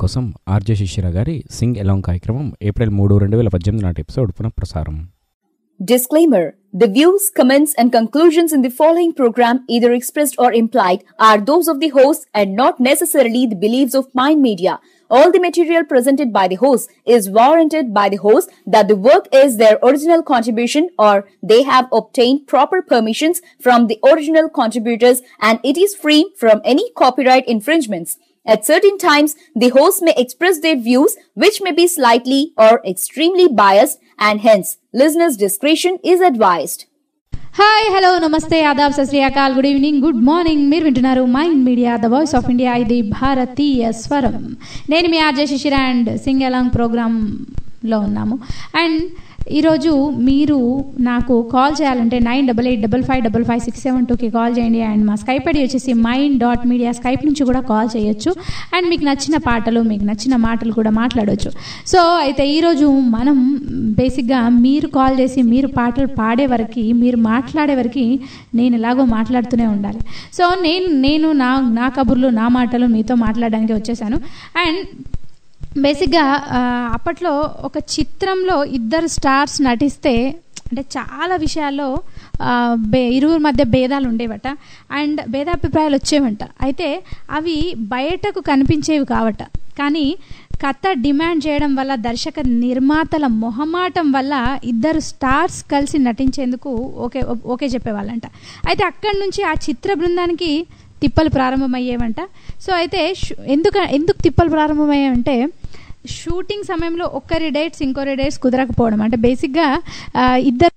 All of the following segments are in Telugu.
కోసం ఆర్జే శిశిర గారి సింగ్ ఎలాంగ్ కార్యక్రమం ఏప్రిల్ మూడు రెండు వేల పద్దెనిమిది నాటి ఎపిసోడ్ పునఃప్రసారం Disclaimer The views, comments, and conclusions in the following program, either expressed or implied, are those of the host and not necessarily the beliefs of Mind Media. All the material presented by the host is warranted by the host that the work is their original contribution or they have obtained proper permissions from the original contributors and it is free from any copyright infringements. At certain times, the host may express their views which may be slightly or extremely biased and hence listeners' discretion is advised. Hi hello namaste adab Sat Sri Akal good evening good morning మీరు వింటున్నారు mind media the voice of India ఇది భారతీయ స్వరం నేను మీ RJ Shishira and sing along ప్రోగ్రాంలో ఉన్నాము అండ్ ఈరోజు మీరు నాకు కాల్ చేయాలంటే nine double eight double five double five six seven టూకి కాల్ చేయండి అండ్ మా స్కైప్ ఐడి వచ్చేసి మైండ్ డాట్ మీడియా స్కైప్ నుంచి కూడా కాల్ చేయొచ్చు అండ్ మీకు నచ్చిన పాటలు మీకు నచ్చిన మాటలు కూడా మాట్లాడవచ్చు సో అయితే ఈరోజు మనం బేసిక్గా మీరు కాల్ చేసి మీరు పాటలు పాడే వరకు మీరు మాట్లాడే వరకు నేను ఎలాగో మాట్లాడుతూనే ఉండాలి సో నేను నేను నా నా కబుర్లు నా మాటలు మీతో మాట్లాడడానికి వచ్చేసాను అండ్ బేసిక్గా ఆ, అప్పట్లో ఒక చిత్రంలో ఇద్దరు స్టార్స్ నటిస్తే అంటే చాలా విషయాల్లో ఆ, బే ఇరువురి మధ్య భేదాలు ఉండేవట అండ్ భేదాభిప్రాయాలు వచ్చేవంట అయితే అవి బయటకు కనిపించేవి కావట కానీ కథ డిమాండ్ చేయడం వల్ల దర్శక నిర్మాతల మొహమాటం వల్ల ఇద్దరు స్టార్స్ కలిసి నటించేందుకు ఓకే ఓకే చెప్పేవాళ్ళంట అయితే అక్కడి నుంచి ఆ చిత్ర బృందానికి తిప్పలు ప్రారంభమయ్యేవంట సో అయితే షు- ఎందుకు ఎందుకు తిప్పలు ప్రారంభమయ్యాయంటే షూటింగ్ సమయంలో ఒక్కరి డేట్స్ ఇంకొకరి డేట్స్ కుదరకపోవడం అంటే బేసిక్గా ఆ, ఇద్దరు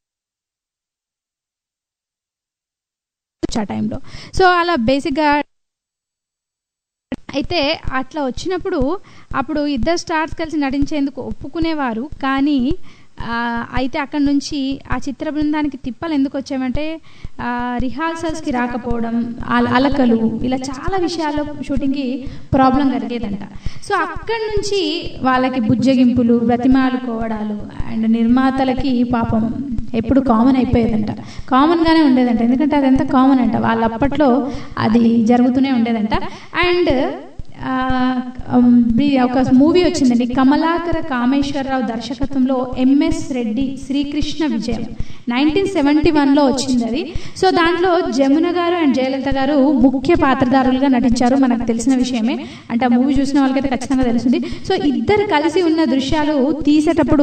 ఆ టైంలో సో అలా బేసిక్గా అయితే అట్లా వచ్చినప్పుడు అప్పుడు ఇద్దరు స్టార్స్ కలిసి నటించేందుకు ఒప్పుకునేవారు కానీ ఆ, అయితే అక్కడ నుంచి ఆ చిత్ర బృందానికి తిప్పలు ఎందుకు వచ్చామంటే ఆ, రిహార్సల్స్కి రాకపోవడం అల- అలకలు ఇలా చాలా విషయాల్లో షూటింగ్కి ప్రాబ్లం కలిగేదంట సో అక్కడి నుంచి వాళ్ళకి బుజ్జగింపులు బ్రతిమాలుకోవడాలు అండ్ నిర్మాతలకి పాపం ఎప్పుడు కామన్ అయిపోయేదంట కామన్గానే ఉండేదంట ఎందుకంటే అదంతా కామన్ అంట వాళ్ళ అప్పట్లో అది జరుగుతూనే ఉండేదంట అండ్ ఆ, ఉమ్, బి- ఒక మూవీ వచ్చిందండి కమలాకర కామేశ్వరరావు దర్శకత్వంలో ఎంఎస్ రెడ్డి శ్రీకృష్ణ విజయం నైన్టీన్ సెవెంటీ వన్లో వచ్చింది అది సో దాంట్లో జమున గారు అండ్ జయలలిత గారు ముఖ్య పాత్రధారులుగా నటించారు మనకు తెలిసిన విషయమే అంటే ఆ మూవీ చూసిన వాళ్ళకైతే ఖచ్చితంగా తెలుస్తుంది సో ఇద్దరు కలిసి ఉన్న దృశ్యాలు తీసేటప్పుడు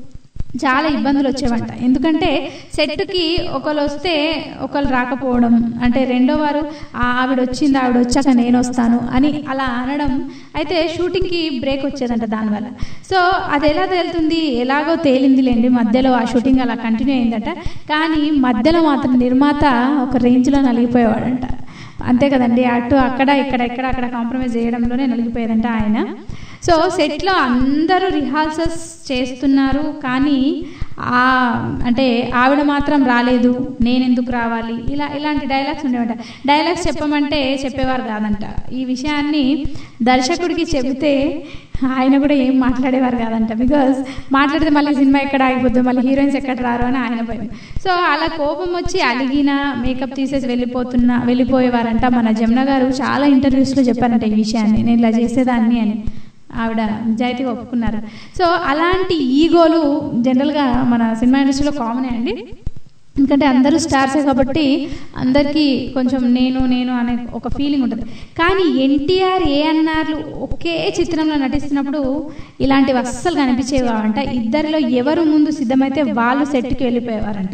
చాలా ఇబ్బందులు వచ్చేవంట ఎందుకంటే సెట్కి ఒకళ్ళు వస్తే ఒకళ్ళు రాకపోవడం అంటే రెండో వారు "ఆ, ఆవిడ వచ్చింది ఆవిడ వచ్చాక నేను వస్తాను అని అలా అనడం అయితే షూటింగ్కి బ్రేక్ వచ్చేదంట దానివల్ల సో అది ఎలా తేలుతుంది ఎలాగో తేలిందిలేండి మధ్యలో ఆ షూటింగ్ అలా కంటిన్యూ అయిందట కానీ మధ్యలో మాత్రం నిర్మాత ఒక రేంజ్లో నలిగిపోయేవాడంట అంతే కదండి అటు అక్కడ ఇక్కడ ఇక్కడ అక్కడ కాంప్రమైజ్ చేయడంలోనే నలిగిపోయేదంట ఆయన సో సెట్లో అందరూ రిహార్సల్స్ చేస్తున్నారు కానీ ఆ అంటే ఆవిడ మాత్రం రాలేదు నేను ఎందుకు రావాలి ఇలా ఇలాంటి డైలాగ్స్ ఉండేవంట డైలాగ్స్ చెప్పమంటే చెప్పేవారు కాదంట ఈ విషయాన్ని దర్శకుడికి చెబితే ఆయన కూడా ఏం మాట్లాడేవారు కాదంట బికాజ్ మాట్లాడితే మళ్ళీ సినిమా ఎక్కడ ఆగిపోతుంది మళ్ళీ హీరోయిన్స్ ఎక్కడ రారు అని ఆయన భయం సో అలా కోపం వచ్చి అలిగిన మేకప్ తీసేసి వెళ్ళిపోతున్నా వెళ్ళిపోయేవారంట మన జమున గారు చాలా ఇంటర్వ్యూస్లో చెప్పారంట ఈ విషయాన్ని నేను ఇలా చేసేదాన్ని అని ఆవిడ నిజాయితీగా ఒప్పుకున్నారు సో అలాంటి ఈగోలు జనరల్గా మన సినిమా ఇండస్ట్రీలో కామనే అండి ఎందుకంటే అందరూ స్టార్సే కాబట్టి అందరికీ కొంచెం నేను నేను అనే ఒక ఫీలింగ్ ఉంటుంది కానీ ఎన్టీఆర్ ఏఎన్ఆర్లు ఒకే చిత్రంలో నటిస్తున్నప్పుడు ఇలాంటివి అస్సలు కనిపించేవి కావంట ఇద్దరిలో ఎవరు ముందు సిద్ధమైతే వాళ్ళు సెట్కి వెళ్ళిపోయేవారంట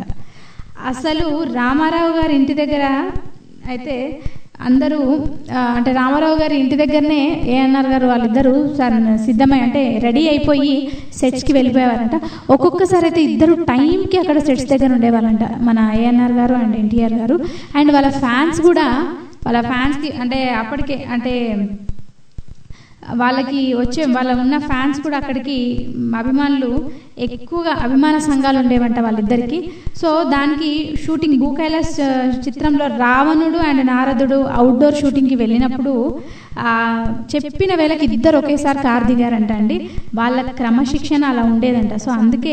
అసలు రామారావు గారి ఇంటి దగ్గర అయితే అందరూ ఆ, అంటే రామారావు గారి ఇంటి దగ్గరనే ఏఎన్ఆర్ గారు వాళ్ళిద్దరూ సర్- సిద్ధమై అంటే రెడీ అయిపోయి సెట్స్కి వెళ్ళిపోయేవారంట ఒక్కొక్కసారి అయితే ఇద్దరు టైంకి అక్కడ సెట్స్ దగ్గర ఉండేవాళ్ళంట మన ఏఎన్ఆర్ గారు అండ్ ఎన్టీఆర్ గారు అండ్ వాళ్ళ ఫ్యాన్స్ కూడా వాళ్ళ ఫ్యాన్స్కి అంటే అప్పటికే అంటే వాళ్ళకి వచ్చే వాళ్ళ ఉన్న ఫ్యాన్స్ కూడా అక్కడికి అభిమానులు ఎక్కువగా అభిమాన సంఘాలు ఉండేవంట వాళ్ళిద్దరికి సో దానికి షూటింగ్ భూ కైలాస్ ఆ, చిత్రంలో రావణుడు అండ్ నారదుడు అవుట్డోర్ షూటింగ్కి వెళ్ళినప్పుడు ఆ, చెప్పిన వేళకి ఇద్దరు ఒకేసారి కార్ దిగారంట అండి వాళ్ళ క్రమశిక్షణ అలా ఉండేదంట సో అందుకే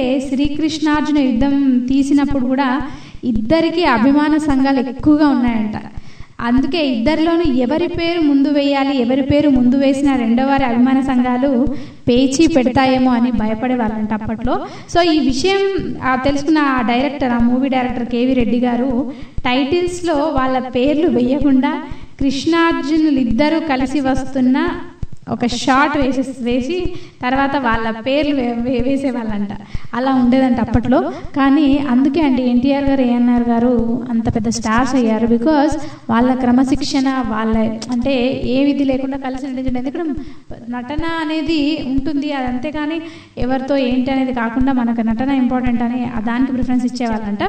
శ్రీకృష్ణార్జున యుద్ధం తీసినప్పుడు కూడా ఇద్దరికి అభిమాన సంఘాలు ఎక్కువగా ఉన్నాయంట అందుకే ఇద్దరిలోనూ ఎవరి పేరు ముందు వేయాలి ఎవరి పేరు ముందు వేసిన రెండో వారి అభిమాన సంఘాలు పేచీ పెడతాయేమో అని భయపడే వాళ్ళంట అప్పట్లో సో ఈ విషయం ఆ తెలుసుకున్న ఆ డైరెక్టర్ ఆ మూవీ డైరెక్టర్ కేవి రెడ్డి గారు టైటిల్స్లో వాళ్ళ పేర్లు వేయకుండా కృష్ణార్జునులు ఇద్దరు కలిసి వస్తున్న ఒక షార్ట్ వేసే వేసి తర్వాత వాళ్ళ పేర్లు వే- వే- వేసేవాళ్ళంట అలా ఉండేదంట అప్పట్లో కానీ అందుకే అండి ఎన్టీఆర్ గారు ఏఎన్ఆర్ గారు అంత పెద్ద స్టార్స్ అయ్యారు బికాజ్ వాళ్ళ క్రమశిక్షణ వాళ్ళ అంటే ఏ విధి లేకుండా కలిసి నటించడం ఎందుకంటే నటన అనేది ఉంటుంది అది అంతేగాని ఎవరితో ఏంటి అనేది కాకుండా మనకు నటన ఇంపార్టెంట్ అని ఆ దానికి ప్రిఫరెన్స్ ఇచ్చేవాళ్ళంట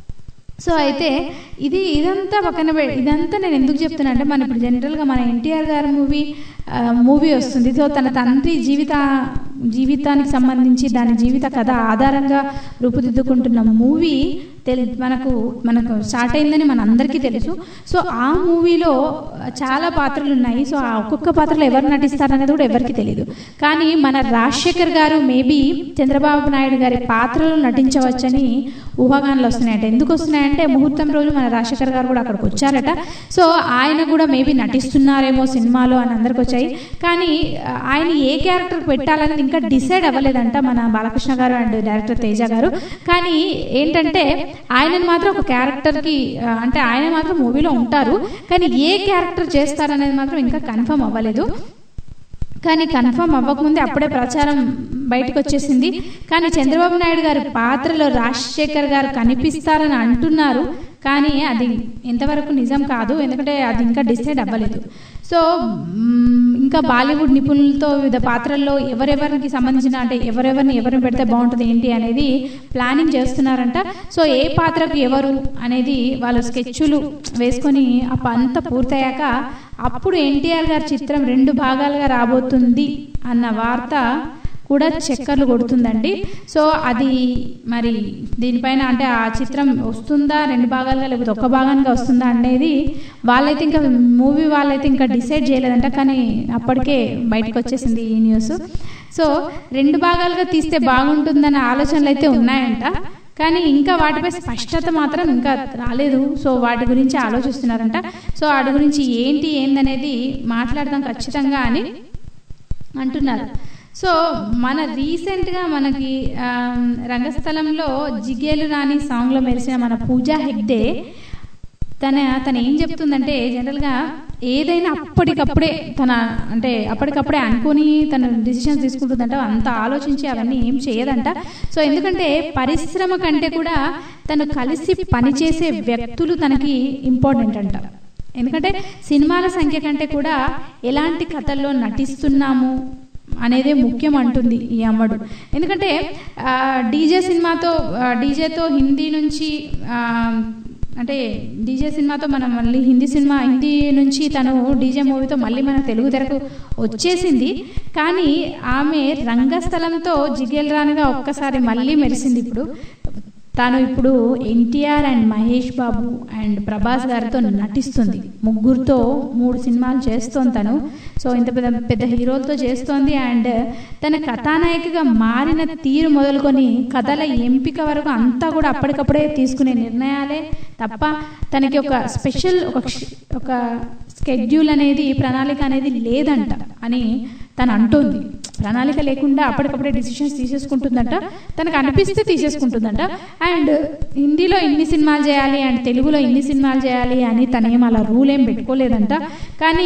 సో అయితే ఇది ఇదంతా పక్కన పె- ఇదంతా నేను ఎందుకు చెప్తున్నా అంటే మన ఇప్పుడు జనరల్గా మన ఎన్టీఆర్ గారి మూవీ మూవీ వస్తుంది సో తన తండ్రి జీవిత జీవితానికి సంబంధించి దాని జీవిత కథ ఆధారంగా రూపుదిద్దుకుంటున్న మూవీ తెలి మనకు మనకు స్టార్ట్ అయిందని మన అందరికీ తెలుసు సో ఆ మూవీలో చాలా పాత్రలు ఉన్నాయి సో ఆ ఒక్కొక్క పాత్రలో ఎవరు నటిస్తారనేది కూడా ఎవరికి తెలియదు కానీ మన రాజశేఖర్ గారు మేబీ చంద్రబాబు నాయుడు గారి పాత్రలో నటించవచ్చని ఊహాగానాలు వస్తున్నాయట ఎందుకు వస్తున్నాయంటే ముహూర్తం రోజు మన రాజశేఖర్ గారు కూడా అక్కడికి వచ్చారట సో ఆయన కూడా మేబీ నటిస్తున్నారేమో సినిమాలో అని అందరికి వచ్చాయి కానీ ఆ, ఆయన ఏ క్యారెక్టర్ పెట్టాలనేది ఇంకా డిసైడ్ అవ్వలేదంట మన బాలకృష్ణ గారు అండ్ డైరెక్టర్ తేజ గారు కానీ ఏంటంటే ఆయనను మాత్రం ఒక క్యారెక్టర్కి ఆ, అంటే ఆయన మాత్రం మూవీలో ఉంటారు కానీ ఏ క్యారెక్టర్ చేస్తారనేది మాత్రం ఇంకా కన్ఫర్మ్ అవ్వలేదు కానీ కన్ఫర్మ్ అవ్వకముందే అప్పుడే ప్రచారం బయటకు వచ్చేసింది కానీ చంద్రబాబు నాయుడు గారి పాత్రలో రాజశేఖర్ గారు కనిపిస్తారని అంటున్నారు కానీ అది ఎంతవరకు నిజం కాదు ఎందుకంటే అది ఇంకా డిసైడ్ అవ్వలేదు సో మ్మ్, ఇంకా బాలీవుడ్ నిపుణులతో వివిధ పాత్రల్లో ఎవరెవరికి సంబంధించిన అంటే ఎవరెవరిని ఎవరిని పెడితే బాగుంటుంది ఏంటి అనేది ప్లానింగ్ చేస్తున్నారంట సో ఏ పాత్రకు ఎవరు అనేది వాళ్ళు స్కెచ్లు వేసుకొని ఆ ప- అంతా పూర్తయ్యాక అప్పుడు ఎన్టీఆర్ గారి చిత్రం రెండు భాగాలుగా రాబోతుంది అన్న వార్త కూడా చక్కర్లు కొడుతుందండి సో అది మరి దీనిపైన అంటే ఆ చిత్రం వస్తుందా రెండు భాగాలుగా లేకపోతే ఒక్క భాగానికి వస్తుందా అనేది వాళ్ళైతే ఇంకా మూవీ వాళ్ళైతే ఇంకా డిసైడ్ చేయలేదంట కానీ అప్పటికే బయటకు వచ్చేసింది ఈ న్యూస్ సో రెండు భాగాలుగా తీస్తే బాగుంటుందన్న ఆలోచనలు అయితే ఉన్నాయంట కానీ ఇంకా వాటిపై స్పష్టత మాత్రం ఇంకా రాలేదు సో వాటి గురించి ఆలోచిస్తున్నారంట సో వాటి గురించి ఏంటి ఏందనేది మాట్లాడదాం ఖచ్చితంగా అని అంటున్నారు సో మన రీసెంట్గా మనకి ఆమ్, రంగస్థలంలో జిగేలు రాని సాంగ్లో మెరిసిన మన పూజా హెగ్డే తన తను ఏం చెప్తుందంటే జనరల్గా ఏదైనా అప్పటికప్పుడే తన అంటే అప్పటికప్పుడే అనుకుని తన డిసిషన్స్ తీసుకుంటుందంట అంత ఆలోచించి అవన్నీ ఏం చేయదంట సో ఎందుకంటే పరిశ్రమ కంటే కూడా తను కలిసి పనిచేసే వ్యక్తులు తనకి ఇంపార్టెంట్ అంట ఎందుకంటే సినిమాల సంఖ్య కంటే కూడా ఎలాంటి కథల్లో నటిస్తున్నాము అనేదే ముఖ్యం అంటుంది ఈ అమ్మడు ఎందుకంటే ఆ, డీజే సినిమాతో ఆ, డీజేతో హిందీ నుంచి ఆ, అంటే డీజే సినిమాతో మనం మళ్ళీ హిందీ సినిమా హిందీ నుంచి తను డీజే మూవీతో మళ్ళీ మన తెలుగు తెరకు వచ్చేసింది కానీ ఆమె రంగస్థలంతో జిగేల్ రానిగా ఒక్కసారి మళ్ళీ మెరిసింది ఇప్పుడు తాను ఇప్పుడు ఎన్టీఆర్ అండ్ మహేష్ బాబు అండ్ ప్రభాస్ గారితో నటిస్తుంది ముగ్గురుతో మూడు సినిమాలు చేస్తోంది తను సో ఇంత పెద్ద పెద్ద హీరోలతో చేస్తోంది అండ్ తన కథానాయికగా మారిన తీరు మొదలుకొని కథల ఎంపిక వరకు అంతా కూడా అప్పటికప్పుడే తీసుకునే నిర్ణయాలే తప్ప తనకి ఒక స్పెషల్ ఒక క్ష- ఒక స్కెడ్యూల్ అనేది ప్రణాళిక అనేది లేదంట అని తను అంటోంది ప్రణాళిక లేకుండా అప్పటికప్పుడే డిసిషన్స్ తీసేసుకుంటుందంట తనకు అనిపిస్తే తీసేసుకుంటుందంట అండ్ హిందీలో ఇన్ని సినిమాలు చేయాలి అండ్ తెలుగులో ఇన్ని సినిమాలు చేయాలి అని తనేం అలా రూల్ ఏం పెట్టుకోలేదంట కానీ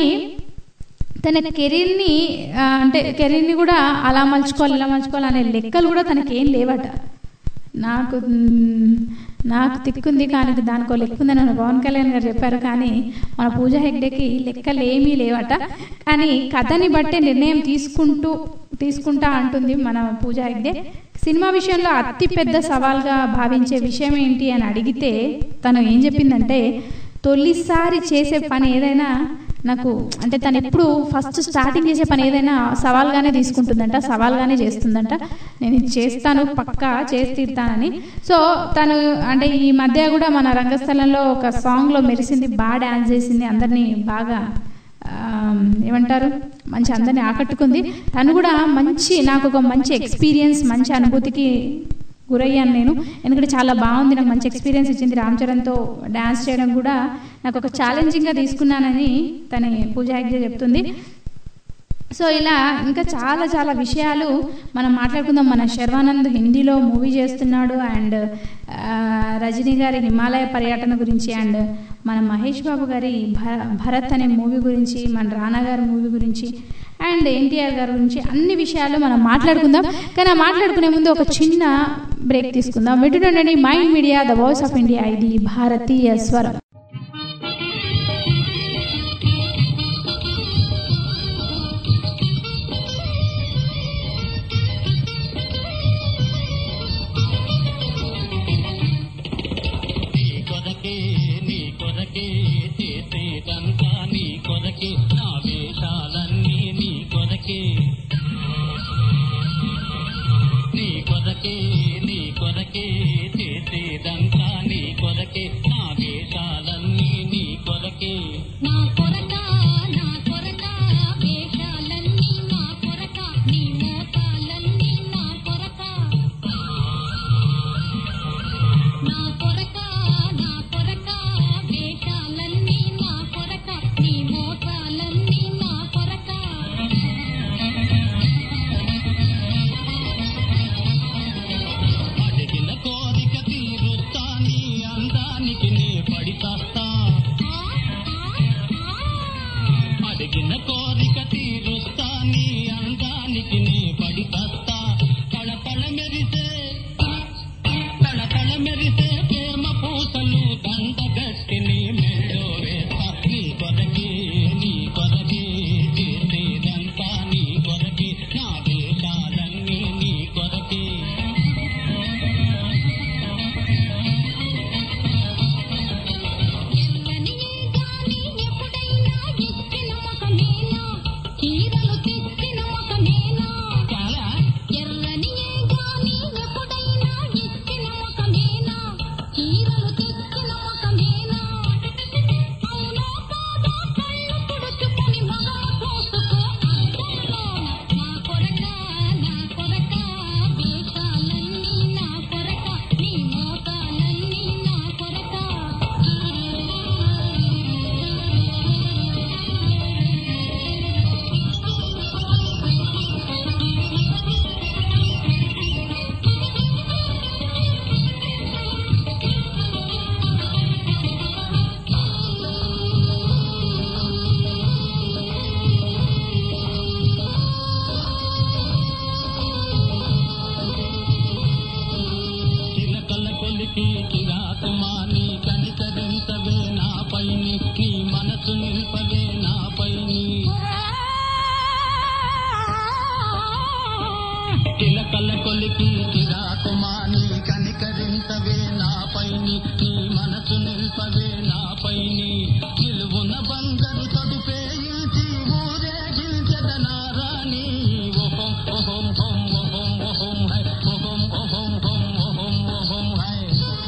తన కెరీర్ని ఆ, అంటే కెరీర్ని కూడా అలా మలుచుకోవాలి ఇలా మలుచుకోవాలి అనే లెక్కలు కూడా తనకేం లేవట నాకు మ్, నాకు తిక్కుంది కానీ దానికో లెక్క ఉందని మన పవన్ కళ్యాణ్ గారు చెప్పారు కానీ మన పూజ హెగ్డేకి లెక్కలు ఏమీ లేవట కానీ కథని బట్టే నిర్ణయం తీసుకుంటూ తీసుకుంటా అంటుంది మన పూజ హెగ్డే సినిమా విషయంలో అతి పెద్ద సవాల్గా భావించే విషయం ఏంటి అని అడిగితే తను ఏం చెప్పిందంటే తొలిసారి చేసే పని ఏదైనా నాకు అంటే తను ఎప్పుడు ఫస్ట్ స్టార్టింగ్ చేసే పని ఏదైనా సవాల్గానే తీసుకుంటుందంట సవాల్గానే చేస్తుందంట నేను ఇది చేస్తాను పక్కా చేసి తీరుతానని సో తను అంటే ఈ మధ్య కూడా మన రంగస్థలంలో ఒక సాంగ్లో మెరిసింది బాగా డ్యాన్స్ చేసింది అందరినీ బాగా ఆమ్, ఏమంటారు మంచి అందరిని ఆకట్టుకుంది తను కూడా మంచి నాకు ఒక మంచి ఎక్స్పీరియన్స్ మంచి అనుభూతికి గురయ్యాను నేను ఎందుకంటే చాలా బాగుంది నాకు మంచి ఎక్స్పీరియన్స్ ఇచ్చింది రామ్ చరణ్తో డ్యాన్స్ చేయడం కూడా నాకు ఒక ఛాలెంజింగ్గా తీసుకున్నానని తన పూజా హెగ్డే చెప్తుంది సో ఇలా ఇంకా చాలా చాలా విషయాలు మనం మాట్లాడుకుందాం మన శర్వానంద్ హిందీలో మూవీ చేస్తున్నాడు అండ్ రజనీ గారి హిమాలయ పర్యటన గురించి అండ్ మన మహేష్ బాబు గారి భ- భరత్ అనే మూవీ గురించి మన రానా గారి మూవీ గురించి అండ్ ఎన్టీఆర్ గారి గురించి అన్ని విషయాలు మనం మాట్లాడుకుందాం కానీ ఆ మాట్లాడుకునే ముందు ఒక చిన్న బ్రేక్ తీసుకుందాం వింటుండండి mind media the voice of India ఇది భారతీయ స్వరం నీ కొరకే నీ కొరకే చేసేదంతా నీ కొరకే నా వేషాలన్నీ నీ కొరకే నీ కొరకే నీ కొరకే చేసేదంతా నీ కొరకే నా వేషాలన్నీ నీ కొరకే నా కొరక నా కొరక వేషాలన్నీ నా కొరక నీ మోసాలన్నీ నా కొరక నా కొరక నా కొరక వేషాలన్నీ నా కొరక నీ మోసాలన్నీ నా కొరక అడిగిన కోరిక తీరుస్తా నీ అందానికి నే పడితాస్తా అడిగిన కోరిక తీరుస్తా నీ అందానికి నే పడితాస్తా పళపళ మెరిసే తళతళ మెరిసే ప్రేమ పూసలు దండగట్టి నీ మెడో వేస్తా నీ కొరకే నీ కొరకే చేసేదంతా నీ కొరకే నా దేశాలన్నీ నీ కొరకే ఎర్రని గాని ఎప్పుడైనా ఇచ్చిన మొకమేనా చీరలు తెచ్చిన మొకమేనా చాలా ఎర్రని గాని ఎప్పుడైనా ఇచ్చిన మొకమేనా చీరలు తెచ్చిన మొకమేనా అవునో కాదో కళ్ళు తుడుచుకొని మగమ పోసుకో అద్దంలో నా కొరక నా కొరక వేషాలన్నీ నా కొరక నీ మోసాలన్నీ నా కొరక చిలకల కొలికి చిరాకుమాని కనికరించవే నాపైని నీ మనసు నిల్పవే నాపైని చిలకల కొలికి చిరాకుమాని కనికరించవే నాపైని నీ మనసు నిల్పవే నాపైని నిలువున బంగారు తడుపే ఇల్చి ఊరేగించద నారాణి ఓహం ఓహం హోం ఓహం ఓహం హై ఓహం ఓహం హోం ఓహం ఓహం హై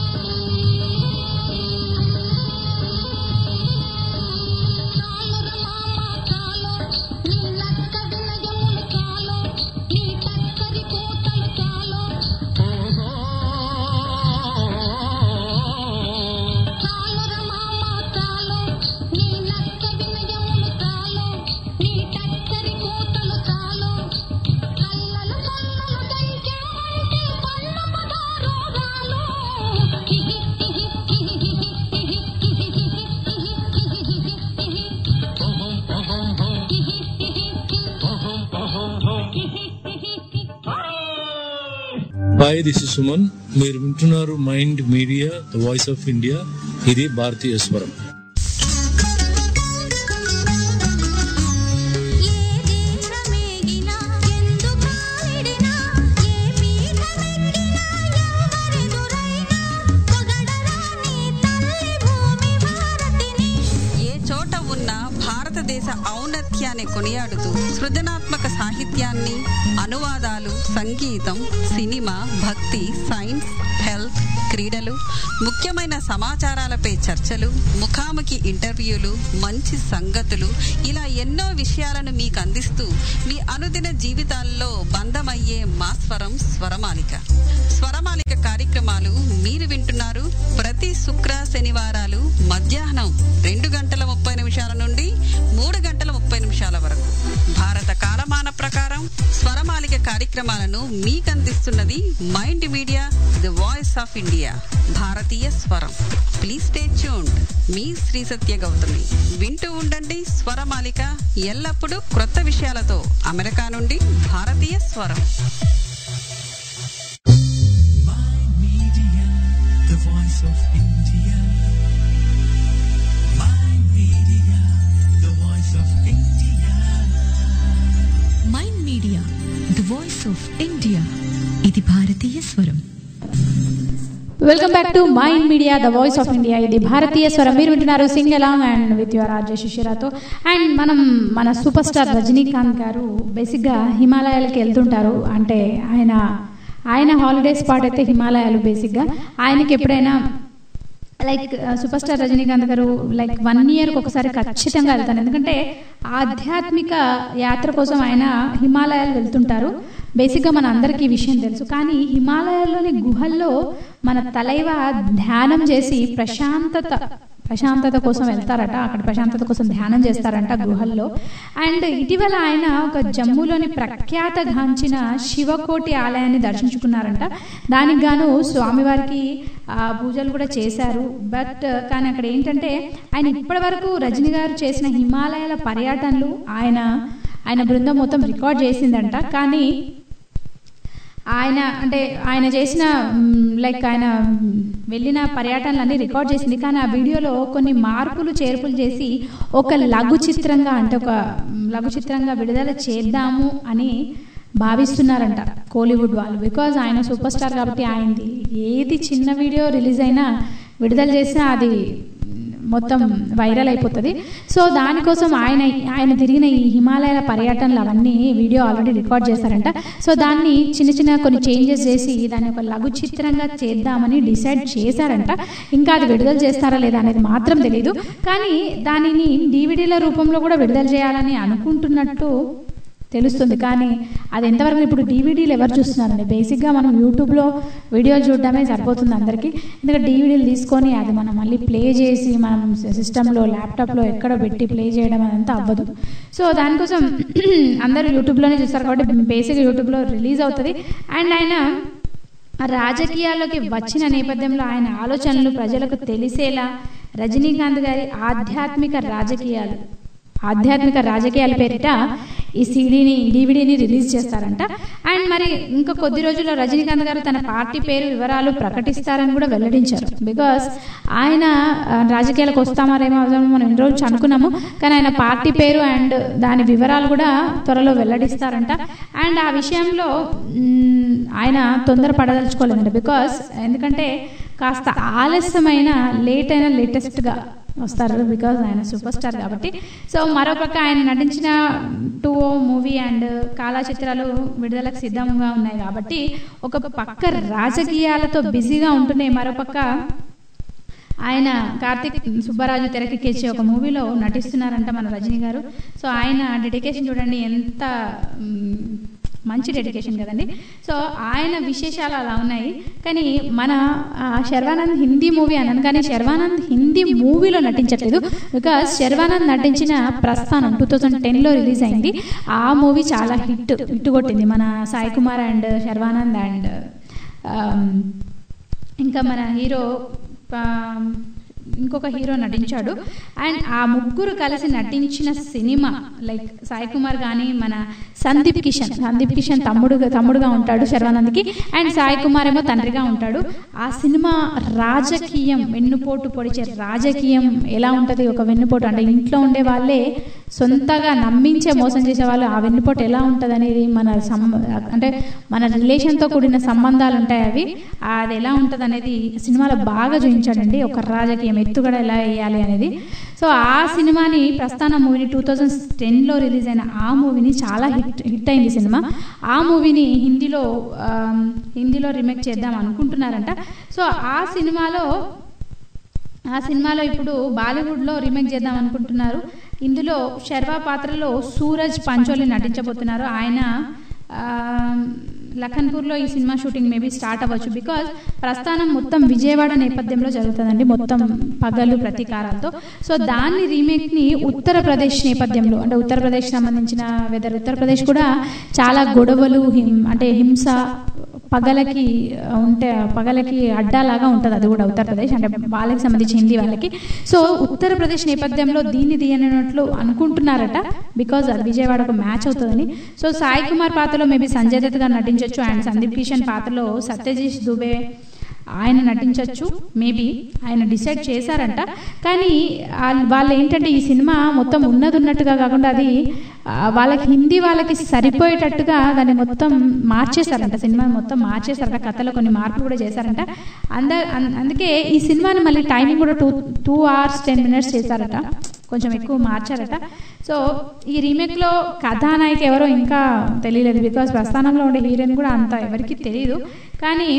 చాలుర మామ చాలు నీ నక్క వినయములు చాలు నీ చక్కరి కూతలు చాలు ఓహో చాలుర మామ చాలు నీ నక్క వినయములు చాలు నీ చక్కరి కూతలు చాలు కళ్ళలు కళ్ళలు దంచెమంటే పళ్ళ పదారు రాలు హిహి హిహి హిహి హిహి హిహి హిహి హిహి ఓహం ఓహం హోం ఓహం ఓహం హోం హాయ్ దిస్ ఇస్ సుమన్ మీరు వింటున్నారు mind media the voice of India ఇది భారతీయ స్వరం ఏ దేశమేగినా ఎందు కాలిడినా ఏ పీఠమెక్కినా ఎవరెదురైనా పొగడరాని తల్లి భూమి భారతిని ఏ చోట ఉన్న భారతదేశ ఔన్నత్యాన్ని ప్రపంచాన్ని కొనియాడుతూ సృజనాత్మక సాహిత్యాన్ని అనువాదాలు సంగీతం సినిమా భక్తి సైన్స్ హెల్త్ క్రీడలు ముఖ్యమైన సమాచారాలపై చర్చలు ముఖాముఖి ఇంటర్వ్యూలు మంచి సంగతులు ఇలా ఎన్నో విషయాలను మీకు అందిస్తూ మీ అనుదిన జీవితాల్లో బంధమయ్యే మా స్వరం స్వరమాలిక స్వరమాలిక కార్యక్రమాలు మీరు వింటున్నారు ప్రతి శుక్ర శనివారాలు మధ్యాహ్నం రెండు గంటల ముప్పై నిమిషాల నుండి మూడు గంటల ముప్పై నిమిషాల వరకు భారత కాలమాన ప్రకారం స్వరమాలిక కార్యక్రమాలను మీకు అందిస్తున్నది mind media the voice of India భారతీయ స్వరం ప్లీజ్ స్టే ట్యూన్డ్ మీ శ్రీ సత్య గౌతమి వింటూ ఉండండి స్వరమాలిక ఎల్లప్పుడూ క్రొత్త విషయాలతో అమెరికా నుండి భారతీయ స్వరం Media, the voice of India. My media, the voice of India. Mind media the voice of India ఇది భారతీయ స్వరం welcome back to mind media the voice of India ఇది భారతీయ స్వరం మీరు వింటున్నారు sing along and with your RJ శిశిరాతో అండ్ మనం మన సూపర్ స్టార్ రజనీకాంత్ గారు బేసిక్గా హిమాలయాలకి వెళ్తుంటారు అంటే ఆయన ఆయన హాలిడే స్పాట్ అయితే హిమాలయాలు బేసిక్గా ఆయనకి ఎప్పుడైనా లైక్ సూపర్ స్టార్ రజనీకాంత్ గారు లైక్ వన్ ఇయర్కి ఒకసారి ఖచ్చితంగా వెళ్తాను ఎందుకంటే ఆధ్యాత్మిక యాత్ర కోసం ఆయన హిమాలయాలు వెళ్తుంటారు బేసిక్గా మన అందరికీ ఈ విషయం తెలుసు కానీ హిమాలయాల్లోని గుహల్లో మన తలైవ ధ్యానం చేసి ప్రశాంతత ప్రశాంతత కోసం వెళ్తారట అక్కడ ప్రశాంతత కోసం ధ్యానం చేస్తారంట గుహల్లో అండ్ ఇటీవల ఆయన ఒక జమ్మూలోని ప్రఖ్యాతగాంచిన శివకోటి ఆలయాన్ని దర్శించుకున్నారంట దానికి గాను స్వామివారికి ఆ, పూజలు కూడా చేశారు బట్ కానీ అక్కడ ఏంటంటే ఆయన ఇప్పటి వరకు రజనీ గారు చేసిన హిమాలయాల పర్యటనలు ఆయన ఆయన బృందం మొత్తం రికార్డ్ చేసిందంట కానీ ఆయన అంటే ఆయన చేసిన మ్, లైక్ ఆయన మ్, వెళ్ళిన పర్యటనలన్నీ రికార్డ్ చేసింది కానీ ఆ వీడియోలో కొన్ని మార్పులు చేర్పులు చేసి ఒక లఘు చిత్రంగా అంటే ఒక మ్, లఘు చిత్రంగా విడుదల చేద్దాము అని భావిస్తున్నారంట కోలీవుడ్ వాళ్ళు బికాజ్ ఆయన సూపర్ స్టార్ కాబట్టి ఆయనది ఏది చిన్న వీడియో రిలీజ్ అయినా విడుదల చేసినా అది మొత్తం వైరల్ అయిపోతుంది సో దానికోసం ఆయన ఆయన తిరిగిన ఈ హిమాలయాల పర్యటనలు అవన్నీ వీడియో ఆల్రెడీ రికార్డ్ చేశారంట సో దాన్ని చిన్న చిన్న కొన్ని చేంజెస్ చేసి దాన్ని ఒక లఘు చిత్రంగా చేద్దామని డిసైడ్ చేశారంట ఇంకా అది విడుదల చేస్తారా లేదా అనేది మాత్రం తెలియదు కానీ దానిని డివిడీల రూపంలో కూడా విడుదల చేయాలని అనుకుంటున్నట్టు తెలుస్తుంది కానీ అది ఎంతవరకు ఇప్పుడు డీవీడీలు ఎవరు చూస్తున్నారండి బేసిక్గా మనం యూట్యూబ్లో వీడియోలు చూడడమే సరిపోతుంది అందరికీ ఎందుకంటే డీవీడీలు తీసుకొని అది మనం మళ్ళీ ప్లే చేసి మనం సిస్టంలో ల్యాప్టాప్లో ఎక్కడ పెట్టి ప్లే చేయడం అదంతా అవ్వదు సో దానికోసం అందరూ యూట్యూబ్లోనే చూస్తారు కాబట్టి బేసిక్గా యూట్యూబ్లో రిలీజ్ అవుతుంది అండ్ ఆయన రాజకీయాల్లోకి వచ్చిన నేపథ్యంలో ఆయన ఆలోచనలు ప్రజలకు తెలిసేలా రజనీకాంత్ గారి ఆధ్యాత్మిక రాజకీయాలు ఆధ్యాత్మిక రాజకీయాల పేరిట ఈ సీడీని డీవీడీని రిలీజ్ చేస్తారంట అండ్ మరి ఇంకా కొద్ది రోజుల్లో రజనీకాంత్ గారు తన పార్టీ పేరు వివరాలు ప్రకటిస్తారని కూడా వెల్లడించారు బికాస్ ఆయన ఆ, రాజకీయాలకు వస్తామారేమో అవుతామో మనం ఇన్ని రోజులు అనుకున్నాము కానీ ఆయన పార్టీ పేరు అండ్ దాని వివరాలు కూడా త్వరలో వెల్లడిస్తారంట అండ్ ఆ విషయంలో మ్, ఆయన తొందర పడదలుచుకోలేదంట బికాస్ ఎందుకంటే కాస్త ఆలస్యమైన లేట్ అయినా లేటెస్ట్గా వస్తారు బికాజ్ ఆయన సూపర్ స్టార్ కాబట్టి సో మరోపక్క ఆయన నటించిన టూ ఓ మూవీ అండ్ కాలా చిత్రాలు విడుదలకు సిద్ధంగా ఉన్నాయి కాబట్టి ఒక పక్క రాజకీయాలతో బిజీగా ఉంటూనే మరోపక్క ఆయన కార్తిక్ సుబ్బరాజు తెరకెక్కించే ఒక మూవీలో నటిస్తున్నారంట మన రజనీ గారు సో ఆయన డెడికేషన్ చూడండి ఎంత మ్, మంచి డెడికేషన్ కదండి సో ఆయన విశేషాలు అలా ఉన్నాయి కానీ మన ఆ, శర్వానంద్ హిందీ మూవీ అన్నాను కానీ శర్వానంద్ హిందీ మూవీలో నటించట్లేదు బికాస్ శర్వానంద్ నటించిన ప్రస్థానం టూ థౌజండ్ టెన్లో రిలీజ్ అయింది ఆ మూవీ చాలా హిట్ హిట్ కొట్టింది మన సాయి కుమార్ అండ్ శర్వానంద్ అండ్ ఇంకా మన హీరో ఆ, ఇంకొక హీరో నటించాడు అండ్ ఆ ముగ్గురు కలిసి నటించిన సినిమా లైక్ సాయి కుమార్ కానీ మన సందీప్ కిషన్ సందీప్ కిషన్ తమ్ముడుగా తమ్ముడుగా ఉంటాడు శర్వానంద్కి అండ్ సాయి కుమార్ ఏమో తండ్రిగా ఉంటాడు ఆ సినిమా రాజకీయం వెన్నుపోటు పొడిచే రాజకీయం ఎలా ఉంటుంది ఒక వెన్నుపోటు అంటే ఇంట్లో ఉండే వాళ్ళే సొంతగా నమ్మించే మోసం చేసే వాళ్ళు ఆ వెన్నుపోటు ఎలా ఉంటుంది అనేది మన సం అంటే మన రిలేషన్తో కూడిన సంబంధాలు ఉంటాయి అవి అది ఎలా ఉంటుంది అనేది సినిమాలో బాగా చూపించాడండి ఒక రాజకీయం ఎత్తుగడ ఎలా వేయాలి అనేది సో ఆ సినిమాని ప్రస్థాన మూవీని టూ థౌజండ్ టెన్లో రిలీజ్ అయిన ఆ మూవీని చాలా హిట్ హిట్ అయింది సినిమా ఆ మూవీని హిందీలో ఆమ్, హిందీలో రిమేక్ చేద్దాం అనుకుంటున్నారంట సో ఆ సినిమాలో ఆ సినిమాలో ఇప్పుడు బాలీవుడ్లో రీమేక్ చేద్దాం అనుకుంటున్నారు ఇందులో శర్వా పాత్రలో సూరజ్ పంచోలి నటించబోతున్నారు ఆయన ఆ, లఖన్పూర్లో ఈ సినిమా షూటింగ్ మేబీ స్టార్ట్ అవ్వచ్చు బికాజ్ ప్రస్థానం మొత్తం విజయవాడ నేపథ్యంలో జరుగుతుందండి మొత్తం పగలు ప్రతీకారాలతో సో దాన్ని రీమేక్ని ఉత్తరప్రదేశ్ నేపథ్యంలో అంటే ఉత్తరప్రదేశ్ సంబంధించిన వెదర్ ఉత్తరప్రదేశ్ కూడా చాలా గొడవలు హిం- అంటే హింస పగలకి ఉంటే పగలకి అడ్డాలాగా ఉంటుంది అది కూడా ఉత్తరప్రదేశ్ అంటే వాళ్ళకి సంబంధించి హిందీ వాళ్ళకి సో ఉత్తరప్రదేశ్ నేపథ్యంలో దీన్ని తీయనట్లు అనుకుంటున్నారట బికాజ్ అది విజయవాడకు మ్యాచ్ అవుతుందని సో సాయి కుమార్ పాత్రలో మేబీ సంజయ్ దత్ గారు నటించవచ్చు అండ్ సందీప్ కిషన్ పాత్రలో సత్యజీష్ దుబే ఆయన నటించవచ్చు మేబీ ఆయన డిసైడ్ చేశారంట కానీ ఆల్- వాళ్ళు ఏంటంటే ఈ సినిమా మొత్తం ఉన్నది ఉన్నట్టుగా కాకుండా అది ఆ, వాళ్ళకి హిందీ వాళ్ళకి సరిపోయేటట్టుగా దాన్ని మొత్తం మార్చేశారంట సినిమా మొత్తం మార్చేశారంట కథలో కొన్ని మార్పులు కూడా చేశారంట అంద అన్- అందుకే ఈ సినిమాని మళ్ళీ టైమింగ్ కూడా two two hours ten minutes చేశారట కొంచెం ఎక్కువ మార్చారట సో ఈ రీమేక్లో కథానాయిక ఎవరో ఇంకా తెలియలేదు బికాస్ ప్రస్థానంలో ఉండే హీరోయిన్ కూడా అంత ఎవరికి తెలియదు కానీ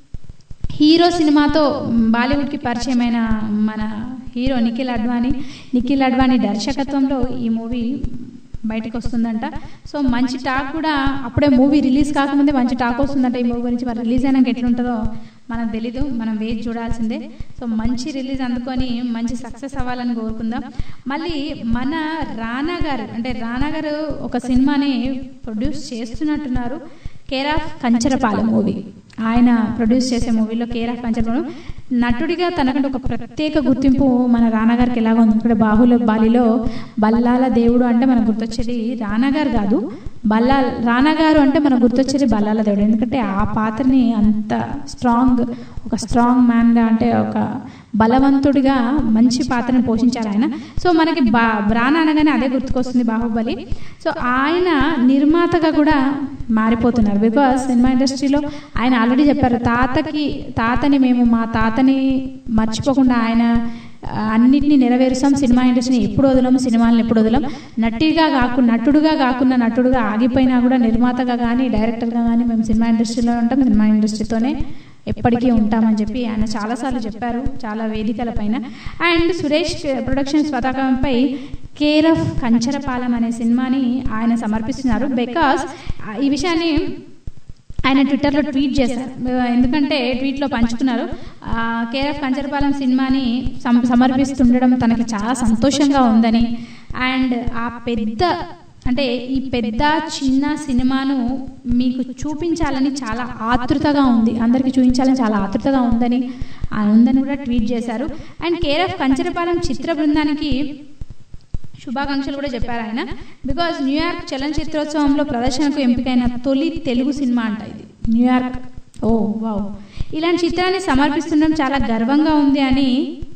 హీరో సినిమాతో మ్, బాలీవుడ్కి పరిచయమైన మన హీరో నిఖిల్ అడ్వాణి నిఖిల్ అడ్వాణి దర్శకత్వంలో ఈ మూవీ బయటకు వస్తుందంట సో మంచి టాక్ కూడా అప్పుడే మూవీ రిలీజ్ కాకముందే మంచి టాక్ వస్తుందంట ఈ మూవీ గురించి మరి రిలీజ్ అయినాక ఎట్లుంటుందో మనకు తెలీదు మనం వేచి చూడాల్సిందే సో మంచి రిలీజ్ అందుకొని మంచి సక్సెస్ అవ్వాలని కోరుకుందాం మళ్ళీ మన రానా గారు అంటే రానా గారు ఒక సినిమాని ప్రొడ్యూస్ చేస్తున్నట్టున్నారు కేర్ ఆఫ్ కంచరపాలెం మూవీ ఆయన ప్రొడ్యూస్ చేసే మూవీలో కేర్ ఆఫ్ కంచరపాలెం నటుడిగా తనకంటే ఒక ప్రత్యేక గుర్తింపు మన రానా గారికి ఎలాగో ఉంది ఇక్కడ బాహుల బాలిలో బల్లాల దేవుడు అంటే మనకు గుర్తొచ్చేది రానా గారు కాదు బల్లా రానా గారు అంటే మనకు గుర్తొచ్చేది బల్లాల దేవుడు ఎందుకంటే ఆ పాత్రని అంత స్ట్రాంగ్ ఒక స్ట్రాంగ్ మ్యాన్గా అంటే ఒక బలవంతుడిగా మంచి పాత్రను పోషించారు ఆయన సో మనకి బా రానా అనగానే అదే గుర్తుకొస్తుంది బాహుబలి సో ఆయన నిర్మాతగా కూడా మారిపోతున్నారు బికాస్ సినిమా ఇండస్ట్రీలో ఆయన ఆల్రెడీ చెప్పారు తాతకి తాతని మేము మా తాతని మర్చిపోకుండా ఆయన ఆ, అన్నిటినీ నెరవేరుస్తాం సినిమా ఇండస్ట్రీని ఎప్పుడు వదలం సినిమాలను ఎప్పుడు వదలం నటిగా కాకుండా నటుడుగా కాకుండా నటుడుగా ఆగిపోయినా కూడా నిర్మాతగా కానీ డైరెక్టర్గా కానీ మేము సినిమా ఇండస్ట్రీలో ఉంటాం సినిమా ఇండస్ట్రీతోనే ఎప్పటికీ ఉంటామని చెప్పి ఆయన చాలాసార్లు చెప్పారు చాలా వేదికల పైన అండ్ సురేష్ ప్రొడక్షన్స్ పతాకంపై కేర్ ఆఫ్ కంచరపాలెం అనే సినిమాని ఆయన సమర్పిస్తున్నారు బికాస్ ఈ విషయాన్ని ఆయన ట్విట్టర్లో ట్వీట్ చేశారు ఎందుకంటే ట్వీట్లో పంచుకున్నారు ఆ, కేర్ ఆఫ్ కంచరపాలెం సినిమాని సమ సమర్పిస్తుండడం తనకి చాలా సంతోషంగా ఉందని అండ్ ఆ పెద్ద అంటే ఈ పెద్ద చిన్న సినిమాను మీకు చూపించాలని చాలా ఆతృతగా ఉంది అందరికీ చూపించాలని చాలా ఆతృతగా ఉందని ఆ ఉందని కూడా ట్వీట్ చేశారు అండ్ కేర్ ఆఫ్ కంచరపాలెం చిత్ర బృందానికి శుభాకాంక్షలు కూడా చెప్పారు ఆయన బికాజ్ న్యూయార్క్ చలనచిత్రోత్సవంలో ప్రదర్శనకు ఎంపికైన తొలి తెలుగు సినిమా అంట ఇది న్యూయార్క్ ఓ వావ్ ఇలాంటి చిత్రాన్ని సమర్పిస్తుండడం చాలా గర్వంగా ఉంది అని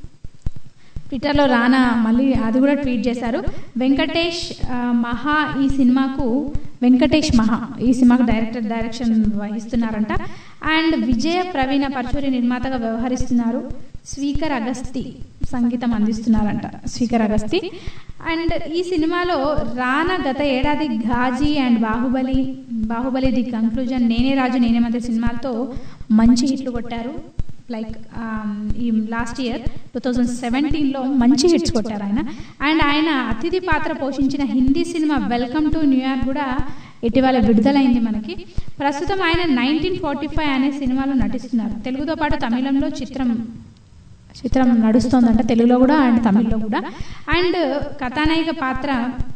ట్విట్టర్లో రానా మళ్ళీ అది కూడా ట్వీట్ చేశారు వెంకటేష్ ఆ, మహా ఈ సినిమాకు వెంకటేష్ మహా ఈ సినిమాకు డైరెక్టర్ డైరెక్షన్ వహిస్తున్నారంట అండ్ విజయ ప్రవీణ పరచూరి నిర్మాతగా వ్యవహరిస్తున్నారు స్వీకర్ అగస్తి సంగీతం అందిస్తున్నారంట స్వీకర్ అగస్తి అండ్ ఈ సినిమాలో రానా గత ఏడాది Ghazi and Baahubali Baahubali the conclusion Nene Raju నేనే మంత్రి సినిమాలతో మంచి హిట్లు కొట్టారు లైక్ ఈ లాస్ట్ ఇయర్ టూ థౌజండ్ సెవెంటీన్లో మంచి హిట్స్ కొట్టారు ఆయన అండ్ ఆయన అతిథి పాత్ర పోషించిన Hindi cinema welcome to New York కూడా ఇటీవల విడుదలైంది మనకి ప్రస్తుతం ఆయన నైన్టీన్ ఫార్టీ ఫైవ్ అనే సినిమాలో నటిస్తున్నారు తెలుగుతో పాటు తమిళంలో చిత్రం చిత్రం నడుస్తోందంట తెలుగులో కూడా అండ్ తమిళ్లో కూడా అండ్ కథానాయిక పాత్ర